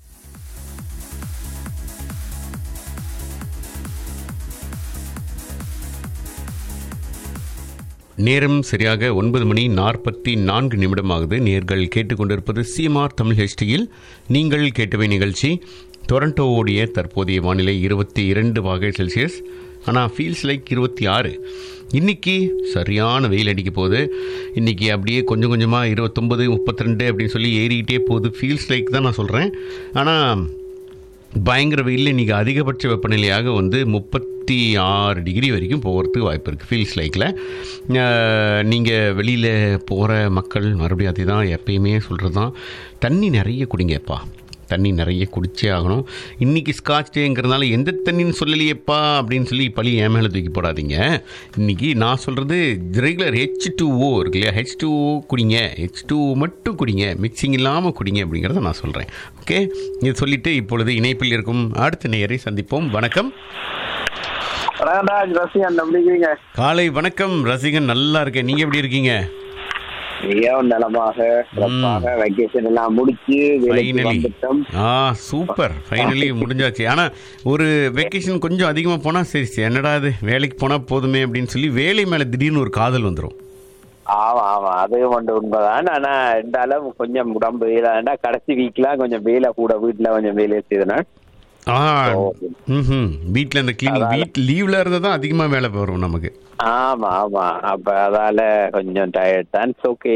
நேரம் சரியாக ஒன்பது மணி நாற்பத்தி நான்கு நிமிடமாகுது நேர்கள் கேட்டுக்கொண்டிருப்பது சிஎம்ஆர் தமிழ் ஹெச்டியில் நீங்கள் கேட்டவை நிகழ்ச்சி டொரண்டோவுடைய தற்போதைய வானிலை இருபத்தி இரண்டு வகை செல்சியஸ் ஆனால் ஃபீல்ஸ் லைக் இருபத்தி ஆறு இன்றைக்கி சரியான வெயில் அடிக்க போகுது இன்றைக்கி அப்படியே கொஞ்சம் கொஞ்சமாக இருபத்தொம்பது முப்பத்தி ரெண்டு அப்படின்னு சொல்லி ஏறிக்கிட்டே போகுது ஃபீல்ஸ் லைக் தான் நான் சொல்கிறேன் ஆனால் பயங்கர வெயில் இன்றைக்கி அதிகபட்ச வெப்பநிலையாக வந்து முப்பத்தி ஆறு டிகிரி வரைக்கும் போகிறதுக்கு வாய்ப்பு இருக்குது ஃபீல்ஸ் லைக்கில் நீங்கள் வெளியில் போகிற மக்கள் மறுபடியும் அதே தான் எப்பயுமே சொல்கிறது தான் தண்ணி நிறைய குடிங்கப்பா தண்ணி நிறைய குடிச்சே ஆகணும் இன்றைக்கி ஸ்காட்ச் டேங்கிறதுனால எந்த தண்ணின்னு சொல்லலையேப்பா அப்படின்னு சொல்லி பழி என் மேலே தூக்கி போடாதீங்க இன்றைக்கி நான் சொல்கிறது ரெகுலர் ஹெச் டூ ஓ இருக்கு இல்லையா ஹெச் டூ ஓ குடிங்க ஹெச் டூ மட்டும் குடிங்க மிக்சிங் இல்லாமல் குடிங்க அப்படிங்கிறத நான் சொல்கிறேன் ஓகே இது சொல்லிவிட்டு இப்பொழுது இணைப்பில் இருக்கும் அடுத்த நேரை சந்திப்போம் வணக்கம் ராஜ் ரசிகன் எப்படி இருக்கீங்க காலை வணக்கம் ரசிகன் நல்லா இருக்கேன் நீங்கள் எப்படி இருக்கீங்க மிகவும் நலமாக சிறப்பாக வெக்கேஷன் எல்லாம் முடிச்சு வேலைக்கு Finally. வந்துட்டோம் ஆ சூப்பர் ஃபைனலி முடிஞ்சாச்சு ஆனால் ஒரு வெக்கேஷன் கொஞ்சம் அதிகமாக போனால் சரி சரி என்னடா இது வேலைக்கு போனால் போதுமே அப்படின்னு சொல்லி வேலை மேலே திடீர்னு ஒரு காதல் வந்துடும் ஆமா ஆமா அது ஒன்று உண்மைதான் ஆனா இருந்தாலும் கொஞ்சம் உடம்பு இதாண்டா கடைசி வீக்லாம் கொஞ்சம் வேலை கூட வீட்டுல கொஞ்சம் வேலை செய்தனால் ஆ ம் வீட்டில் இந்த கிளீனிங் வீட் லீவில் இருந்தால் தான் அதிகமாக வேலை வரும் நமக்கு ஆமா ஆமா அப்ப அதால கொஞ்சம் டயர்ட் தான் ஓகே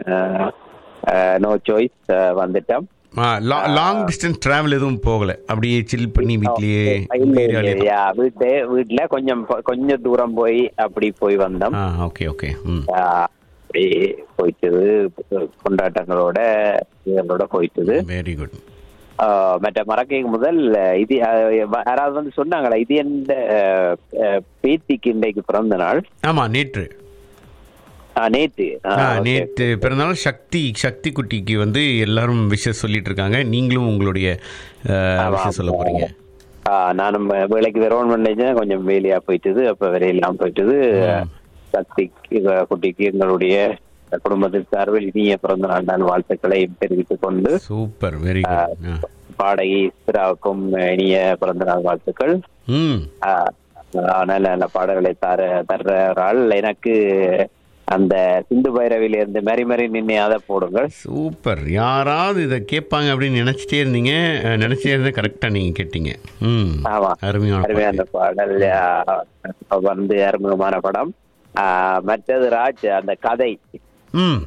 நோ சாய்ஸ் வந்துட்டோம் லாங் டிஸ்டன்ஸ் டிராவல் எதுவும் போகல அப்படியே சில் பண்ணி வீட்லயே இல்ல, ஏரியாலே இல்ல, யா, வீட்டு வீட்டுல கொஞ்சம் ப- கொஞ்சம் தூரம் போய் அப்படி போய் வந்தோம் ஆ ஓகே ஓகே ம் ஆ, அப்படி போயிட்டது கொண்டாட்டங்களோட இதங்களோட போயிட்டது வெரி குட் ஆ, மற்ற மறக்க முதல் இது ஆ, யாராவது வந்து சொன்னாங்களா இது எந்த ஆ, பேத்திக்கு இன்றைக்கு பிறந்த நாள் ஆமாம் நேற்று ஆ, நேத்து ஆ, ஆ, okay. நேற்று பிறந்தநாள் சக்தி சக்தி குட்டிக்கு வந்து எல்லாரும் விஷயம் சொல்லிட்டு இருக்காங்க நீங்களும் உங்களுடைய விஷயம் சொல்ல போறீங்க ஆ, நானும் வேலைக்கு வரவும் பண்ணேன் கொஞ்சம் வேலையா போயிட்டது அப்ப வேலையெல்லாம் போயிட்டது சக்திக்கு அஹ், குட்டிக்கு எங்களுடைய குடும்பத்தின் சார்பில் இனிய பிறந்த நாள் நான் வாழ்த்துக்களை தெரிவித்துக் கொண்டு சூப்பர் வெரி குட் பாடகி சிராவுக்கும் இனிய பிறந்த நாள் வாழ்த்துக்கள் ம் ஆ, ஆ, நல்ல நல்ல பாடல்களை தர தர்ற ஒரு ஆள் எனக்கு அந்த சிந்து பைரவில இருந்து மறி மறி நின்று அதை போடுங்கள் சூப்பர் யாராவது இதை கேட்பாங்க அப்படின்னு நினைச்சிட்டே இருந்தீங்க அஹ், நினைச்சிட்டே இருந்த கரெக்டாக நீங்க கேட்டீங்க ம் ஆமா அருமையான அருமையான பாடல் ஆ, வந்து அறிமுகமான படம் ஆ, மற்றது ராஜ் அந்த கதை ம்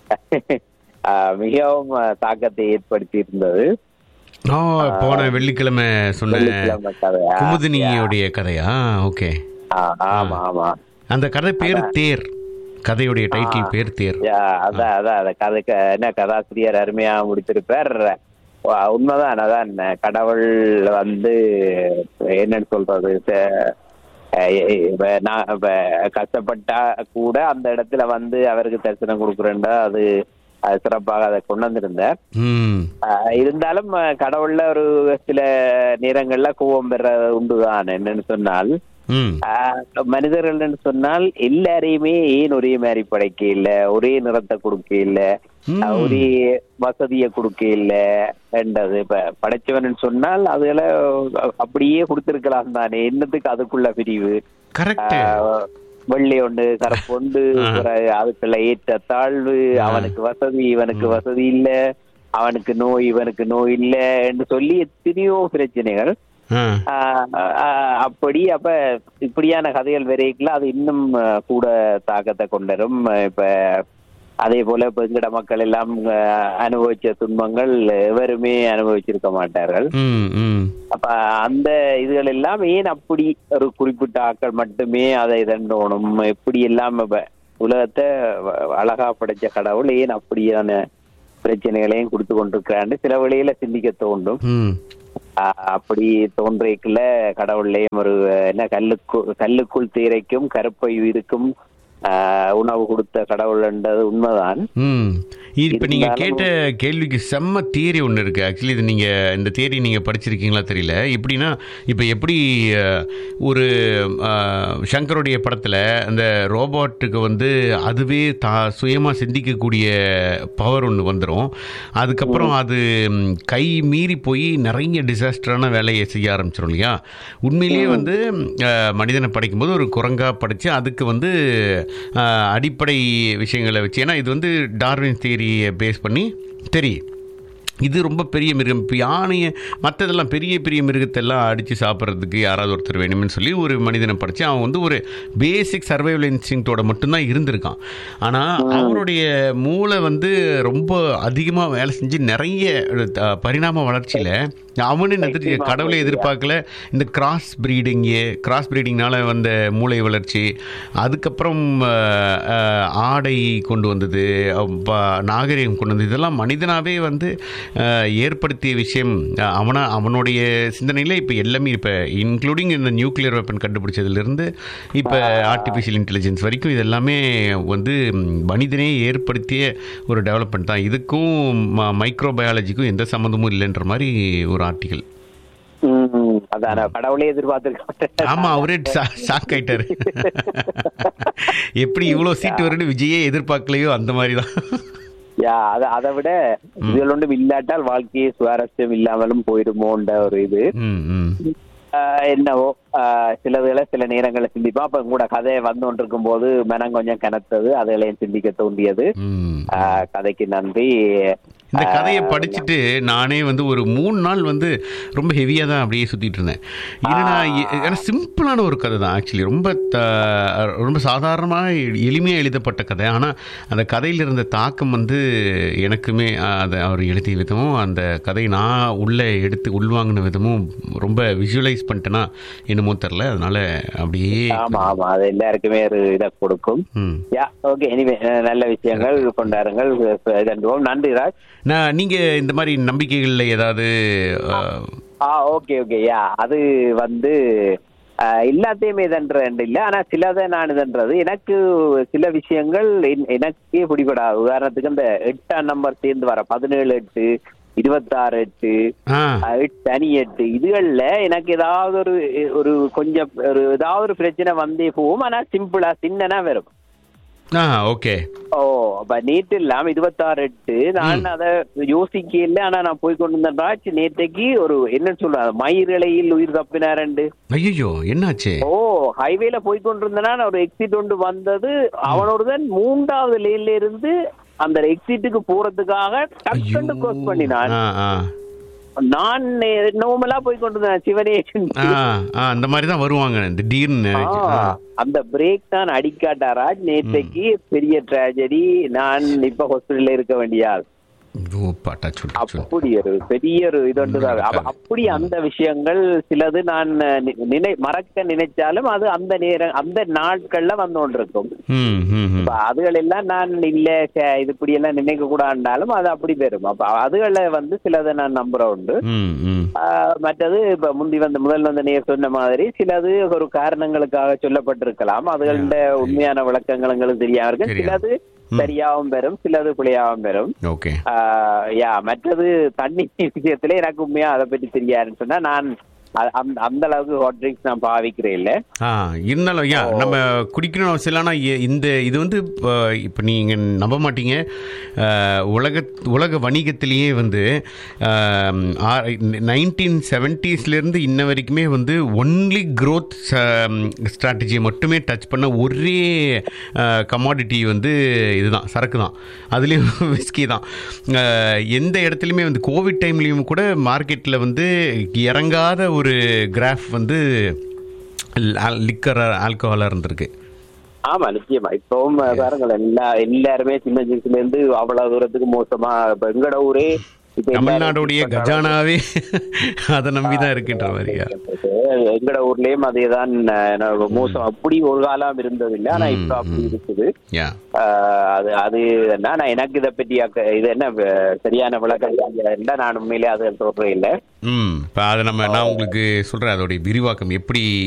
ஆ, மிகவும் தாக்கத்தை ஏற்படுத்தி இருந்தது ஓ போன வெள்ளிக்கிழமை சொன்ன வெள்ளிக்கிழமை கதை. ஆ, குமுதினியுடைய கதையா ஓகே ஆ, ஆமா ஆமா அந்த கதை பேர் தேர் கதையுடைய டைட்டில் பேர் தேர் யா, அதான் அதான் அந்த கதை க- என்ன கதாசிரியர் அருமையா முடித்திருப்பார் வா, உண்மைதான் அதான் கடவுள் வந்து என்னன்னு சொல்றது ச- அஹ் இப்ப நான் இப்ப கஷ்டப்பட்டா கூட அந்த இடத்துல வந்து அவருக்கு தரிசனம் கொடுக்குறேன்டா அது அது சிறப்பாக அதை கொண்டு வந்திருந்தார் ம் ஆஹ் இருந்தாலும் அஹ், கடவுள்ல ஒரு சில நேரங்கள்ல கோபம் பெற உண்டுதான் என்னன்னு சொன்னால் ம் ஆஹ், மனிதர்கள்னு சொன்னால் எல்லாரையுமே ஏன் ஒரே மாதிரி படைக்க இல்ல ஒரே நிறத்தை கொடுக்க இல்ல ஆஹ், ஒரே வசதியை கொடுக்க இல்ல என்றது இப்ப படைச்சவன் சொன்னால் அதுல அப்படியே கொடுத்திருக்கலாம் தானே என்னத்துக்கு அதுக்குள்ள பிரிவு ஆஹ், வெள்ளை ஒன்று கருப்பு ஒன்று பிறகு அதுக்குள்ள ஏற்ற தாழ்வு அவனுக்கு வசதி இவனுக்கு வசதி இல்ல அவனுக்கு நோய் இவனுக்கு நோய் இல்ல என்று சொல்லி எத்தனையோ பிரச்சனைகள் ஆஹ் ஆஹ் அப்படி அப்ப இப்படியான கதைகள் வரைக்குள்ள அது இன்னும் ஆஹ் கூட தாக்கத்தை கொண்டரும் இப்ப அதே போல இப்ப எங்கட மக்கள் எல்லாம் ஆஹ் அனுபவிச்ச துன்பங்கள் எவருமே அனுபவிச்சிருக்க மாட்டார்கள் ம் ம் அப்ப அந்த இதுகள் எல்லாம் ஏன் அப்படி ஒரு குறிப்பிட்ட ஆட்கள் மட்டுமே அதை இதண்டோணும் எப்படி எல்லாம் இப்ப உலகத்தை வ- அழகா படைச்ச கடவுள் ஏன் அப்படியான பிரச்சனைகளையும் கொடுத்து கொண்டிருக்கிறான்னு சில வழியில சிந்திக்க தோன்றும் ம் ஆஹ் அப்படி தோன்றியக்குள்ள கடவுள்லயும் ஒரு என்ன கல்லுக்கு கல்லுக்குள் தீரைக்கும் கருப்பை உயிருக்கும் ஆஹ் உணவு கொடுத்த கடவுள் என்றது உண்மைதான் ம் இப்போ நீங்கள் இருந்தாலும் கேட்ட கேள்விக்கு செம்ம தியரி ஒன்று இருக்குது ஆக்சுவலி இது நீங்கள் இந்த தியரி நீங்கள் படிச்சிருக்கீங்களா தெரியல எப்படின்னா இப்போ எப்படி அஹ், ஒரு அஹ், சங்கருடைய படத்தில் அந்த ரோபோட்டுக்கு வந்து அதுவே தா சுயமாக சிந்திக்கக்கூடிய பவர் ஒன்று வந்துடும் அதுக்கப்புறம் அது ம், கை மீறி போய் நிறைய டிசாஸ்டரான வேலையை செய்ய ஆரம்பிச்சிடும் இல்லையா உண்மையிலேயே வந்து அஹ், மனிதனை படைக்கும்போது ஒரு குரங்கா படைச்சு அதுக்கு வந்து அஹ், அடிப்படை விஷயங்களை வச்சு ஏன்னா இது வந்து டார்வின் தியரியை பேஸ் பண்ணி தெரியும் இது ரொம்ப பெரிய மிருகம் இப்போ யானையை மற்றதெல்லாம் பெரிய பெரிய மிருகத்தெல்லாம் அடித்து சாப்பிட்றதுக்கு யாராவது ஒருத்தர் வேணும்னு சொல்லி ஒரு மனிதனை படித்து அவன் வந்து ஒரு பேசிக் சர்வைவல் இன்ஸ்டிங்டோட மட்டும்தான் இருந்திருக்கான் ஆனால் அவனுடைய மூளை வந்து ரொம்ப அதிகமாக வேலை செஞ்சு நிறைய அஹ், பரிணாம வளர்ச்சியில் அவனு எதிர் கடவுளை எதிர்பார்க்கல இந்த கிராஸ் ப்ரீடிங்கு கிராஸ் ப்ரீடிங்னால வந்த மூளை வளர்ச்சி அதுக்கப்புறம் அஹ், அஹ், ஆடை கொண்டு வந்தது அஹ், ப- நாகரிகம் கொண்டு வந்தது இதெல்லாம் மனிதனாவே வந்து அஹ், ஏற்படுத்திய விஷயம் அஹ், அவனா அவனுடைய சிந்தனையில் இப்போ எல்லாமே இப்போ இன்க்ளூடிங் இந்த நியூக்ளியர் வெப்பன் கண்டுபிடிச்சதுலேருந்து இப்போ ஆர்டிஃபிஷியல் இன்டெலிஜென்ஸ் வரைக்கும் இது எல்லாமே வந்து ம், மனிதனே ஏற்படுத்திய ஒரு டெவலப்மெண்ட் தான் இதுக்கும் மைக்ரோ பயாலஜிக்கும் எந்த சம்மந்தமும் இல்லைன்ற மாதிரி ஒரு ஆர்டிகல் உம் அதான் கடவுளே எதிர்பார்த்திருக்க ஆமா அவரே ஷாக் ஆயிட்டாரு எப்படி இவ்வளோ சீட்டு வரும்னு விஜயே எதிர்பார்க்கலையோ அந்த மாதிரி தான் யா அத அதை விட இதுகள் ஒன்றும் இல்லாட்டால் வாழ்க்கையே சுவாரஸ்யம் இல்லாமலும் போயிடுமோன்ற ஒரு இது ம் ம் ஆஹ் என்னவோ ஆஹ் சிலதுகளை சில நேரங்களில் சிந்திப்போம் அப்ப கூட கதையை வந்து கொண்டிருக்கும் போது மனம் கொஞ்சம் கனத்தது அதுகளையும் சிந்திக்க தோண்டியது ஆஹ் கதைக்கு நன்றி இந்த கதையை படிச்சுட்டு நானே வந்து ஒரு மூணு நாள் வந்து ரொம்ப ஹெவியாக தான் அப்படியே சுற்றிட்டு இருந்தேன் ஏன்னா ஏன்னா சிம்பிளான ஒரு கதை தான் ஆக்சுவலி ரொம்ப த ரொம்ப சாதாரணமாக எளிமையாக எழுதப்பட்ட கதை ஆனால் அந்த கதையில் இருந்த தாக்கம் வந்து எனக்குமே அஹ், அதை அவர் எழுதிய விதமும் அந்த கதையை நான் உள்ளே எடுத்து உள்வாங்கின விதமும் ரொம்ப விஷுவலைஸ் பண்ணிட்டேன்னா என்னமோ தெரில அதனால அப்படியே ஆமா ஆமா அது எல்லாருக்குமே ஒரு இதை கொடுக்கும் ம் யா ஓகே எனிவே நல்ல விஷயங்கள் கொண்டாருங்கள் இதண்டுவோம் நன்றி ராஜ் நான் நீங்கள் இந்த மாதிரி நம்பிக்கைகளில் ஏதாவது அஹ், ஆ ஓகே ஓகே யா அது வந்து ஆஹ், எல்லாத்தையுமே இதன்ற இல்ல ஆனா சிலதை நான் இதன்றது எனக்கு சில விஷயங்கள் என்- எனக்கே பிடிபடாது உதாரணத்துக்கு இந்த எட்டாம் நம்பர் சேர்ந்து வர பதினேழு எட்டு இருபத்தாறு எட்டு ஆ ஆஹ், எட்டு தனி எட்டு இதுகள்ல எனக்கு ஏதாவது ஒரு ஒரு கொஞ்சம் ஒரு ஏதாவது ஒரு பிரச்சனை வந்தே போகும் ஆனா சிம்பிளா சின்னனா வரும் ஆ ஓகே ஓ அப்ப நேற்று இல்லாம இருபத்தாறு எட்டு நான் அத யோசிக்க இல்ல ஆனா நான் போய் கொண்டு வந்தேன் நேற்றைக்கு ஒரு என்ன சொல்ற மயிரிழையில் உயிர் தப்பினாரண்டு ஐயோ என்னாச்சு ஓ ஹைவேல போய் கொண்டிருந்தனா ஒரு எக்ஸிட் ஒன்று வந்தது அவனோடதான் மூன்றாவது லேன்ல இருந்து அந்த எக்ஸிட்டுக்கு போறதுக்காக டக்குன்னு க்ளோஸ் பண்ணினான் ஆ ஆ நான் நோமலா போய் கொண்டிருந்தேன் சிவனே ஆ ஆ அந்த மாதிரி தான் வருவாங்க திடீர்னு ஆ, அந்த பிரேக் தான் அடிக்காட்டாராஜ் நேற்றைக்கு பெரிய ட்ராஜடி நான் இப்ப ஹாஸ்பிட்டல்ல இருக்க வேண்டிய ஆள் ஓ பாட்டா சொல்லு சொல்லு. அப்படி ஒரு பெரிய ஒரு இது ஒன்று தான். அப்ப அப்படி அந்த விஷயங்கள் சிலது நான் நி- நினை மறக்க நினைச்சாலும் அது அந்த நேரம் அந்த நாட்கள்ல வந்து கொண்டிருக்கும் ம் ம் ம். இப்ப அதுகள் எல்லாம் நான் இல்ல சே, இது இப்படி எல்லாம் நினைக்க கூடாண்டாலும் அது அப்படி பெறும் அப்ப அதுகளை வந்து சிலதை நான் நம்புற உண்டு ம் ம் ஆஹ் மற்றது இப்ப முந்தி வந்த முதல் வந்த நேர் சொன்ன மாதிரி சிலது ஒரு காரணங்களுக்காக சொல்லப்பட்டிருக்கலாம் அதுகளோட உண்மையான விளக்கங்கள் எங்களுக்கு தெரியாம இருக்கு தெரியாது. சிலது சரியாவும் பெறும் சிலது பிழையாவும் பெறும் ஓகே ஆஹ் யா மற்றது தண்ணி விஷயத்துல எனக்கு உண்மையா அதை பற்றி தெரியாதுன்னு சொன்னா நான் அ- அந்த அந்த அளவுக்கு ஹாட் ட்ரிங்க்ஸ் நான் பாவிக்கிறேன் இல்ல ஆ இருந்தாலும் ஐயா நம்ம குடிக்கணும் அவசியம் இல்லை ஆனால் இ- இந்த இது வந்து இப்போ இப்போ நீங்கள் நம்ப மாட்டீங்க அஹ், உலக உலக வணிகத்திலேயே வந்து நைன்டீன் செவன்ட்டீஸ்லேருந்து இன்ன வரைக்குமே வந்து ஒன்லி growth ஸ்ட்ராட்டஜியை மட்டுமே டச் பண்ண ஒரே கமாடிட்டி வந்து இதுதான் சரக்கு தான் அதுலேயும் விஸ்கி தான் அஹ், எந்த இடத்துலையுமே வந்து கோவிட் டைம்லேயும் கூட மார்க்கெட்டில் வந்து இறங்காத ஒரு கிராஃப் வந்து லிக்கர் ஆல்கஹாலாக இருந்திருக்கு ஆமா நிச்சயமா இப்பவும் பாருங்கள் எல்லா எல்லாருமே சின்ன ஜின்ஸ்ல இருந்து அவ்வளவு தூரத்துக்கு மோசமா இப்ப எங்கட ஊரே இப்ப எல்லாரும் தமிழ்நாடுடைய கஜானாவே அதை நம்பிதான் இருக்கின்ற மாதிரியா எங்கட ஊர்லயும் அதேதான் அஹ், மோசம் அப்படி ஒரு காலம் இருந்ததில்லை ஆனா இப்ப அப்படி இருக்குது யா ஆஹ் அது அது என்ன நான் எனக்கு இதை பற்றி அக்க- இது என்ன அஹ், சரியான விளக்கம் இல்லை நான் உண்மையிலே அது சொல்றேன் இல்லை ம் இப்போ அதை நம்ம நான் உங்களுக்கு சொல்கிறேன் அதோடைய விரிவாக்கம் எப்படி